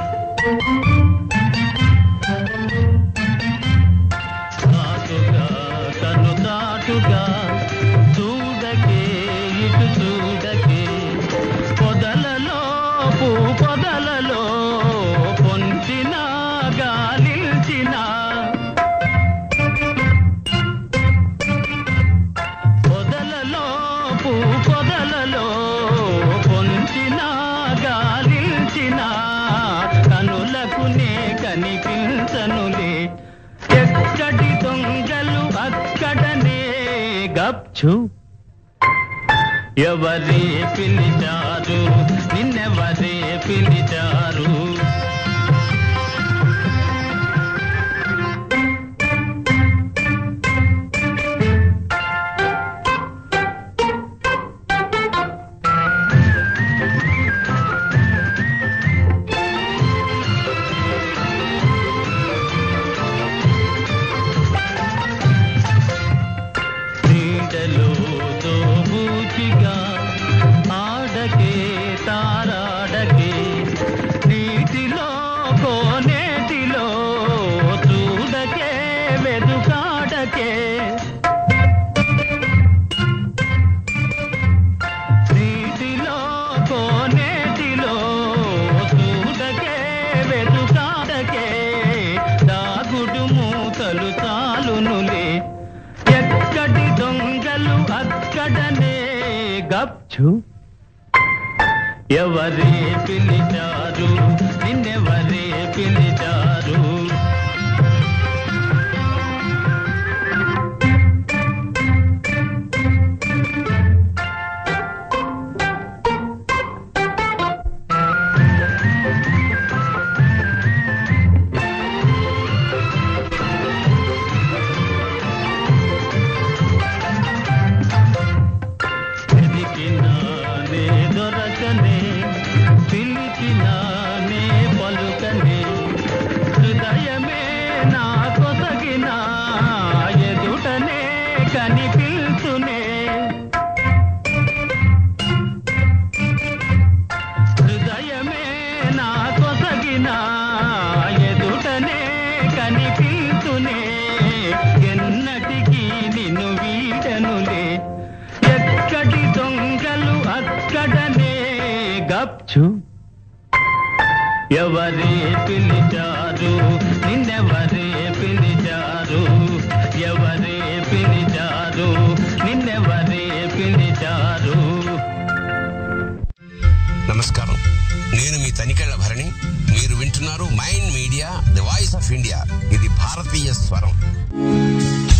తాటుగా కను తాటుగా చూడకే ఇటు చూడకే పొదలలో పూ పొదలలో పొంచిన గాలించిన పొదలలో పూ పొదలలో పొంచిన గాలించిన కనులకు నే కనిపించనులే ఎక్కడి దొంగలు అక్కడనే గప్చు ఎవరే పిలిచారు నిన్నెవరే పిలిచారు నీడలో దోబూచిగా ఆడకే తారాడకే నీటిలో కోనేటిలో చూడకే వెదుకాడకే నీటిలో కోనేటిలో చూడకే వెదుకాడకే దాగుడు మూతలు చాలునులే ఎక్కడి దొంగలు అక్కడనే గప్చు ఎవరే పిలిచారు నిన్నెవరే పిలిచారు వెతికినానే దొరకనే పిలిచినానే పలుకనే హృదయమే నా కొసగిన ఎదుటనే కనిపిల్చునే హృదయమే నా కొసగిన ఎదుటనే కనిపిల్చునే ఎన్నటికీ నిన్ను వీడనులే ఎక్కడి దొంగలు అక్కడనే గప్చు ఎవరే పిలిచారు నిన్నెవరే పిలిచారు ఎవరే పిలిచారు నిన్నెవరే పిలిచారు నమస్కారం నేను మీ తనికెళ్ల భరణి మీరు వింటున్నారు mind media the voice of India ఇది భారతీయ స్వరం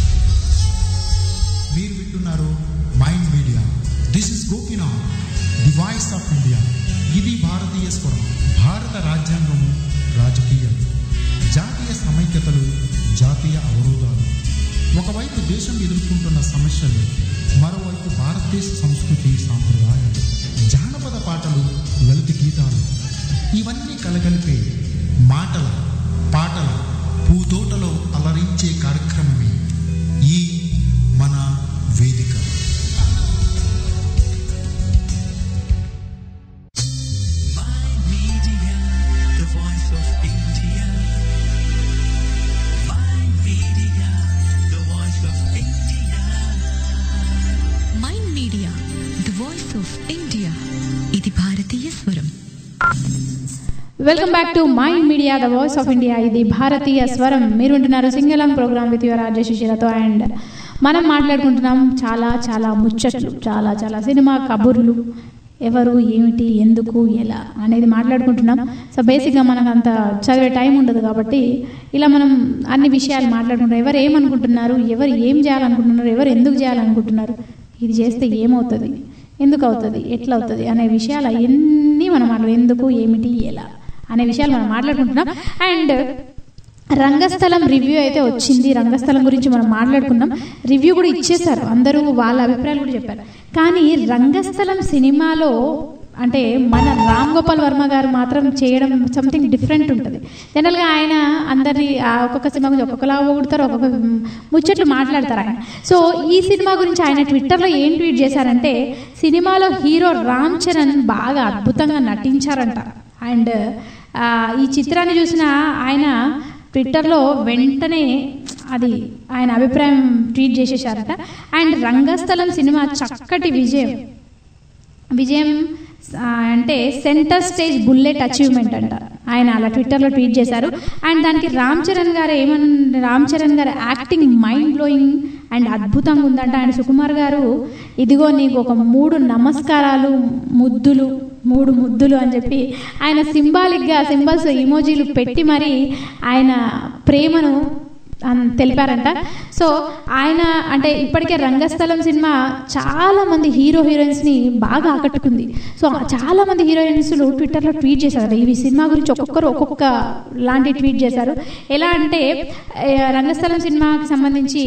వింటున్నారు mind media this is Gopinath the voice of India ఇది భారతీయ స్వరం భారత రాజ్యాంగము రాజకీయం జాతీయ సమైక్యతలు జాతీయ అవరోధాలు ఒకవైపు దేశం ఎదుర్కొంటున్న సమస్యలు మరోవైపు భారతదేశ సంస్కృతి సాంప్రదాయాలు జానపద పాటలు లలిత గీతాలు ఇవన్నీ కలగలిపే మాటల పాటల పూతోటలో అలరించే కార్యక్రమమే ఈ మన వేదిక Media, the voice of India. My media, the voice of India. Mind media the voice of India ఇది భారతీయ స్వరం welcome back to mind media the voice of India ఇది భారతీయ స్వరం మీరు ఉంటున్నారు sing along program with your Rajesh శిశిరతో అండ్ మనం మాట్లాడుకుంటున్నాం చాలా చాలా ముచ్చట్లు చాలా చాలా సినిమా కబుర్లు ఎవరు ఏమిటి ఎందుకు ఎలా అనేది మాట్లాడుకుంటున్నాం సో బేసిక్గా మనకు అంత చదివే టైం ఉండదు కాబట్టి ఇలా మనం అన్ని విషయాలు మాట్లాడుకుంటాం ఎవరు ఏమనుకుంటున్నారు ఎవరు ఏం చేయాలనుకుంటున్నారు ఎవరు ఎందుకు చేయాలనుకుంటున్నారు ఇది చేస్తే ఏమవుతుంది ఎందుకు అవుతుంది ఎట్లా అవుతుంది అనే విషయాలు అవన్నీ మనం మాట్లాడు ఎందుకు ఏమిటి ఎలా అనే విషయాలు మనం మాట్లాడుకుంటున్నాం అండ్ రంగస్థలం రివ్యూ అయితే వచ్చింది రంగస్థలం గురించి మనం మాట్లాడుకున్నాం రివ్యూ కూడా ఇచ్చేశారు అందరూ వాళ్ళ అభిప్రాయాలు కూడా చెప్పారు కానీ రంగస్థలం సినిమాలో అంటే మన రామ్ గోపాల్ వర్మ గారు మాత్రం చేయడం సంథింగ్ డిఫరెంట్ ఉంటుంది జనరల్గా ఆయన అందరి ఆ ఒక్కొక్క సినిమా గురించి ఒక్కొక్కలా పొగుడతారు ఒక్కొక్క ముచ్చట్లు మాట్లాడతారు ఆయన సో ఈ సినిమా గురించి ఆయన ట్విట్టర్లో ఏం ట్వీట్ చేశారంటే సినిమాలో హీరో రామ్ చరణ్ బాగా అద్భుతంగా నటించారంట అండ్ ఆ, ఈ చిత్రాన్ని చూసిన ఆయన ట్విట్టర్లో వెంటనే అది ఆయన అభిప్రాయం ట్వీట్ చేసేసారట అండ్ రంగస్థలం సినిమా చక్కటి విజయం విజయం ఆ, అంటే సెంటర్ స్టేజ్ బుల్లెట్ అచీవ్మెంట్ అంట ఆయన అలా ట్విట్టర్లో ట్వీట్ చేశారు అండ్ దానికి రామ్ చరణ్ గారు ఏమన్ రామ్ చరణ్ గారు యాక్టింగ్ మైండ్ బ్లోయింగ్ అండ్ అద్భుతంగా ఉందంట అండ్ సుకుమార్ గారు ఇదిగో నీకు ఒక మూడు నమస్కారాలు ముద్దులు మూడు ముద్దులు అని చెప్పి ఆయన సింబాలిక్గా సింబల్స్ ఇమోజీలు పెట్టి మరి ఆయన ప్రేమను అన్- తెలిపారంట సో ఆయన అంటే ఇప్పటికే రంగస్థలం సినిమా చాలా మంది హీరో హీరోయిన్స్ ని బాగా ఆకట్టుకుంది సో చాలా మంది హీరోయిన్స్లు ట్విట్టర్లో ట్వీట్ చేశారు ఈ సినిమా గురించి ఒక్కొక్కరు ఒక్కొక్క లాంటి ట్వీట్ చేశారు ఎలా అంటే ఏ, రంగస్థలం సినిమాకి సంబంధించి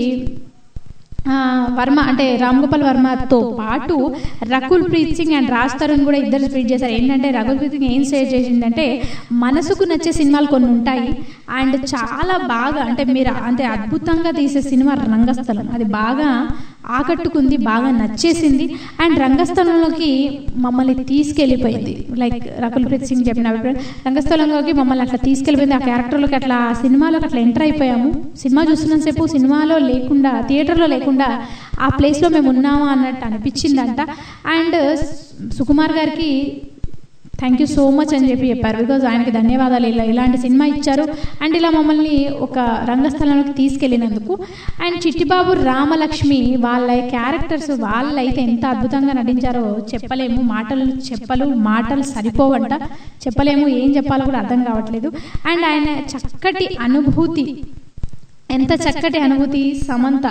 ఆ, వర్మ అంటే రామ్ గోపాల్ వర్మతో పాటు రకుల్ ప్రీత్ సింగ్ అండ్ రాజ్ తరుణ్ కూడా ఇద్దరు ట్వీట్ చేశారు ఏంటంటే రకుల్ ప్రీత్ సింగ్ ఏం షేర్ చేసిందంటే మనసుకు నచ్చే సినిమాలు కొన్ని ఉంటాయి అండ్ చాలా బాగా అంటే మీరు అంటే అద్భుతంగా తీసే సినిమా రంగస్థలం అది బాగా ఆకట్టుకుంది బాగా నచ్చేసింది అండ్ రంగస్థలంలోకి మమ్మల్ని తీసుకెళ్ళిపోయింది లైక్ రకుల్ ప్రీత్ సింగ్ చెప్పిన అభిప్రాయం రంగస్థలంలోకి మమ్మల్ని అట్లా తీసుకెళ్ళిపోయింది ఆ క్యారెక్టర్లోకి అట్లా ఆ సినిమాలోకి అట్లా ఎంటర్ అయిపోయాము సినిమా చూస్తున్నంతసేపు సినిమాలో లేకుండా థియేటర్లో లేకుండా ఆ ప్లేస్లో మేము ఉన్నామా అన్నట్టు అనిపించిందంట అండ్ సుకుమార్ గారికి థ్యాంక్ యూ సో మచ్ అని చెప్పి చెప్పారు బికాజ్ ఆయనకి ధన్యవాదాలు ఇలా ఇలాంటి సినిమా ఇచ్చారు అండ్ ఇలా మమ్మల్ని ఒక రంగస్థలంలోకి తీసుకెళ్ళినందుకు అండ్ చిట్టిబాబు రామలక్ష్మి వాళ్ళ క్యారెక్టర్స్ వాళ్ళైతే ఎంత అద్భుతంగా నటించారో చెప్పలేము మాటలు చెప్పలు మాటలు సరిపోవంట చెప్పలేము ఏం చెప్పాలో కూడా అర్థం కావట్లేదు అండ్ ఆయన చక్కటి అనుభూతి ఎంత చక్కటి అనుభూతి సమంత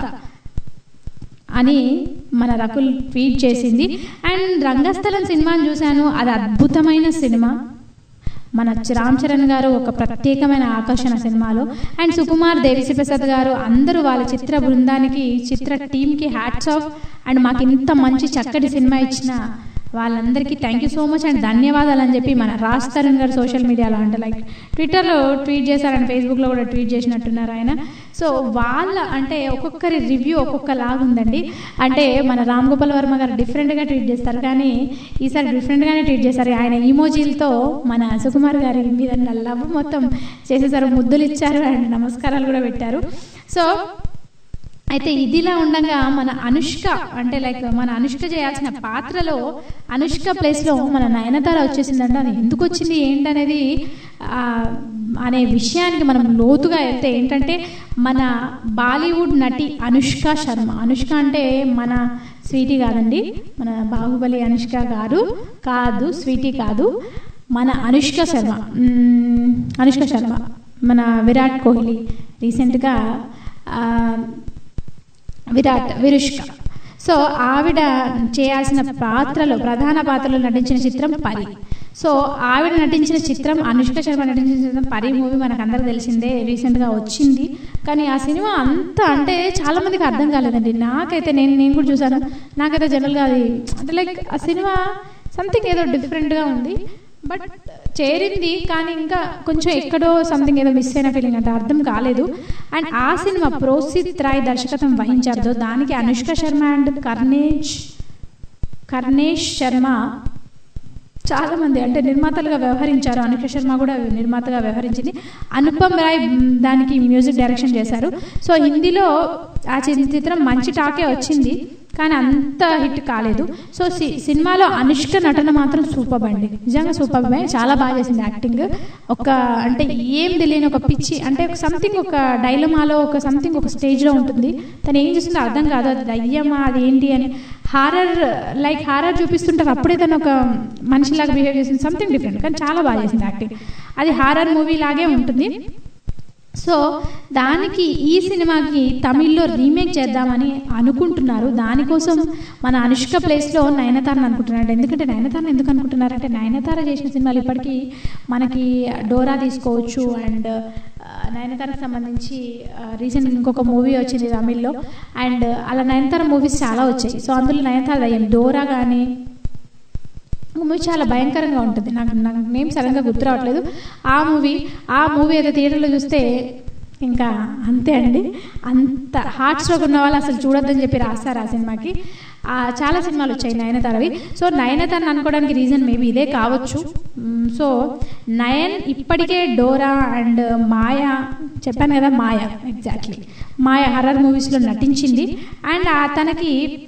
అని మన రకుల్ ట్వీట్ చేసింది అండ్ రంగస్థలం సినిమాని చూశాను అది అద్భుతమైన సినిమా మన చ- రామ్ చరణ్ గారు ఒక ప్రత్యేకమైన ఆకర్షణ సినిమాలో అండ్ సుకుమార్ దేవిశ్రీ ప్రసాద్ గారు అందరూ వాళ్ళ చిత్ర బృందానికి చిత్ర టీంకి హ్యాట్స్ ఆఫ్ అండ్ మాకు ఇంత మంచి చక్కటి సినిమా ఇచ్చిన వాళ్ళందరికీ thank you so much and ధన్యవాదాలు అని చెప్పి మన రాజ్ తరుణ్ గారు సోషల్ మీడియాలో అంటే లైక్ ట్విట్టర్లో ట్వీట్ చేశారని ఫేస్బుక్లో కూడా ట్వీట్ చేసినట్టున్నారు ఆయన సో వాళ్ళ అంటే ఒక్కొక్కరి రివ్యూ ఒక్కొక్క లాగుందండి అంటే మన రామ్ గోపాల్ వర్మ గారు డిఫరెంట్గా ట్వీట్ చేస్తారు కానీ ఈసారి డిఫరెంట్గానే ట్వీట్ చేశారు ఆయన ఈమోజీలతో మన సుకుమార్ గారి మీద లవ్ మొత్తం చేసేసారు ముద్దులు ఇచ్చారు అండ్ నమస్కారాలు కూడా పెట్టారు సో అయితే ఇదిలా ఉండగా మన అనుష్క అంటే లైక్ మన అనుష్క చేయాల్సిన పాత్రలో అనుష్క ప్లేస్లో మన నయనతార వచ్చేసిందంట అది ఎందుకు వచ్చింది ఏంటనేది ఆ, అనే విషయానికి మనం లోతుగా వెళ్తే ఏంటంటే మన బాలీవుడ్ నటి అనుష్క శర్మ అనుష్క అంటే మన స్వీటీ కాదండి మన బాహుబలి అనుష్క గారు కాదు స్వీటీ కాదు మన అనుష్క శర్మ మ్మ్, అనుష్క శర్మ మన విరాట్ కోహ్లీ రీసెంట్గా ఆ, విరాట్ విరుష్క సో ఆవిడ చేయాల్సిన పాత్రలో ప్రధాన పాత్రలో నటించిన చిత్రం పరి సో ఆవిడ నటించిన చిత్రం అనుష్క శర్మ నటించిన చిత్రం పరి మూవీ మనకు అందరికి తెలిసిందే రీసెంట్గా వచ్చింది కానీ ఆ సినిమా అంత అంటే చాలా మందికి అర్థం కాలేదండి నాకైతే నేను నేను కూడా చూసాను నాకైతే జనరల్గా అది అంటే లైక్ ఆ సినిమా సంథింగ్ ఏదో డిఫరెంట్గా ఉంది బట్ చేరింది కానీ ఇంకా కొంచెం ఎక్కడో సంథింగ్ ఏదో మిస్ అయిన ఫీలింగ్ అంటే అర్థం కాలేదు అండ్ ఆ సినిమా ప్రోసిత్ రాయ్ దర్శకత్వం వహించారు దానికి అనుష్క శర్మ అండ్ కర్ణేష్ కర్ణేష్ శర్మ చాలా మంది అంటే నిర్మాతలుగా వ్యవహరించారు అనుష్క శర్మ కూడా నిర్మాతగా వ్యవహరించింది అనుపమ్ రాయ్ మ్, దానికి మ్యూజిక్ డైరెక్షన్ చేశారు సో హిందీలో ఆ చి- చిత్రం మంచి టాకే వచ్చింది కానీ అంత హిట్ కాలేదు సో సి- సినిమాలో అనుష్క నటన మాత్రం సూపర్ అండి నిజంగా సూపర్ చాలా బాగా చేసింది యాక్టింగ్ ఒక అంటే ఏం తెలియని ఒక పిచ్చి అంటే సంథింగ్ ఒక డైలమాలో ఒక సంథింగ్ ఒక స్టేజ్లో ఉంటుంది తను ఏం చేస్తుందో అర్థం కాదు అది దయ్యమా అది ఏంటి అని హారర్ లైక్ హారర్ చూపిస్తుంటారు అప్పుడే తను ఒక మనిషిలాగా బిహేవ్ చేసింది సంథింగ్ డిఫరెంట్ కానీ చాలా బాగా చేసింది యాక్టింగ్ అది హారర్ మూవీ లాగే ఉంటుంది సో దానికి ఈ సినిమాకి తమిళ్లో రీమేక్ చేద్దామని అనుకుంటున్నారు దానికోసం మన అనుష్క ప్లేస్లో నయనతారని అనుకుంటున్నారు ఎందుకంటే నయనతారని ఎందుకు అనుకుంటున్నారంటే నయనతార చేసిన సినిమాలు ఇప్పటికీ మనకి డోరా తీసుకోవచ్చు అండ్ నయనతారకు సంబంధించి రీసెంట్ ఇంకొక మూవీ వచ్చింది తమిళ్లో అండ్ అలా నయనతార మూవీస్ చాలా వచ్చాయి సో అందులో నయనతార దయ్యం డోరా కానీ మూవీ చాలా భయంకరంగా ఉంటుంది నాకు నాకు నేమ్ సడన్గా గుర్తు రావట్లేదు ఆ మూవీ ఆ మూవీ అయితే థియేటర్లో చూస్తే ఇంకా అంతే అండి అంత హార్ట్ స్ట్రోక్ ఉన్న వాళ్ళు అసలు చూడొద్దని చెప్పి రాస్తారు ఆ సినిమాకి ఆ చాలా సినిమాలు వచ్చాయి నయనతారవి సో నయనతారని అనుకోవడానికి రీజన్ మేబీ ఇదే కావచ్చు మ్, సో నయన్ ఇప్పటికే డోరా అండ్ మాయా చెప్పాను కదా మాయా ఎగ్జాక్ట్లీ మాయా హర్రర్ మూవీస్లో నటించింది అండ్ ఆ తనకి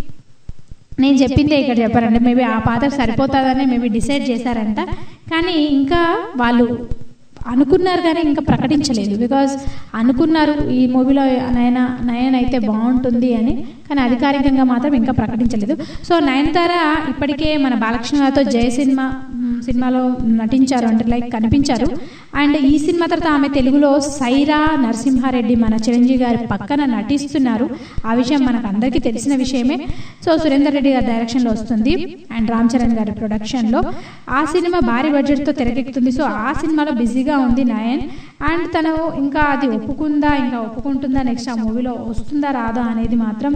నేను చెప్పిందే ఇక్కడ చెప్పారంటే మేబీ ఆ పాత్ర సరిపోతుందని మేబీ డిసైడ్ చేశారంట కానీ ఇంకా వాళ్ళు అనుకున్నారు కానీ ఇంకా ప్రకటించలేదు బికాజ్ అనుకున్నారు ఈ మూవీలో నయన నయన్ అయితే బాగుంటుంది అని కానీ అధికారికంగా మాత్రం ఇంకా ప్రకటించలేదు సో నయనతార ఇప్పటికే మన బాలకృష్ణ గారితో జయ సినిమా మ్, సినిమాలో నటించారు అంటే లైక్ కనిపించారు అండ్ ఈ సినిమా తర్వాత ఆమె తెలుగులో సైరా నరసింహారెడ్డి మన చిరంజీవి గారి పక్కన నటిస్తున్నారు ఆ విషయం మనకు అందరికీ తెలిసిన విషయమే సో సురేందర్ రెడ్డి గారి డైరెక్షన్లో వస్తుంది అండ్ రామ్ చరణ్ గారి ప్రొడక్షన్లో ఆ సినిమా భారీ బడ్జెట్తో తెరకెక్కుతుంది సో ఆ సినిమాలో బిజీగా ఉంది నయన్ అండ్ తను ఇంకా అది ఒప్పుకుందా ఇంకా ఒప్పుకుంటుందా నెక్స్ట్ ఆ మూవీలో వస్తుందా రాదా అనేది మాత్రం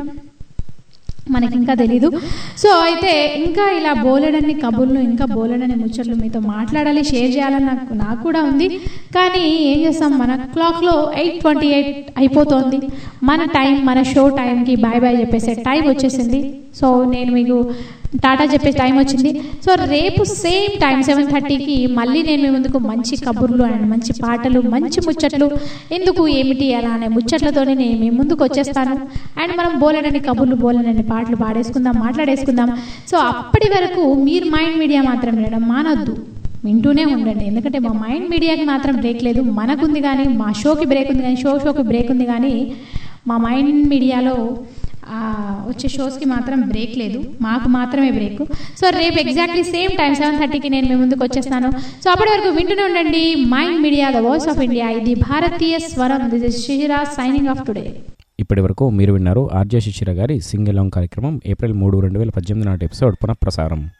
మనకి ఇంకా తెలీదు సో అయితే ఇంకా ఇలా బోలెడన్ని కబుర్లు ఇంకా బోలెడన్ని ముచ్చట్లు మీతో మాట్లాడాలి షేర్ చేయాలని నాకు నాకు కూడా ఉంది కానీ ఏం చేస్తాం మన క్లాక్లో ఎయిట్ ట్వంటీ ఎయిట్ అయిపోతుంది మన టైం మన షో టైంకి బాయ్ బాయ్ చెప్పేసే టైం వచ్చేసింది సో నేను మీకు టాటా చెప్పే టైం వచ్చింది సో రేపు సేమ్ టైం సెవెన్ థర్టీకి మళ్ళీ నేను మీ ముందుకు మంచి కబుర్లు అండ్ మంచి పాటలు మంచి ముచ్చట్లు ఎందుకు ఏమిటి అలా అనే ముచ్చట్లతోనే నేను మీ ముందుకు వచ్చేస్తాను అండ్ మనం బోలెడని కబుర్లు బోలెడని పాటలు పాడేసుకుందాం మాట్లాడేసుకుందాం సో అప్పటి వరకు మీరు మైండ్ మీడియా మాత్రం వినడం మానొద్దు వింటూనే ఉండండి ఎందుకంటే మా మైండ్ మీడియాకి మాత్రం బ్రేక్ లేదు మనకుంది కానీ మా షోకి బ్రేక్ ఉంది కానీ షో షోకి బ్రేక్ ఉంది కానీ మా మైండ్ మీడియాలో ఆ, వచ్చే షోస్కి మాత్రం బ్రేక్ లేదు మాకు మాత్రమే బ్రేక్ సో రేపు ఎగ్జాక్ట్లీ సేమ్ టైం సెవెన్ థర్టీకి నేను మీ ముందుకు వచ్చేస్తాను సో అప్పటి వరకు వింటూనే ఉండండి mind media the voice of India ఇది భారతీయ స్వరం this is Shishira signing off today ఇప్పటి వరకు మీరు విన్నారు ఆర్జే శిశిర గారి సింగ్ ఎలాంగ్ కార్యక్రమం ఏప్రిల్ మూడు రెండు వేల పద్దెనిమిది నాటి ఎపిసోడ్ పునఃప్రసారం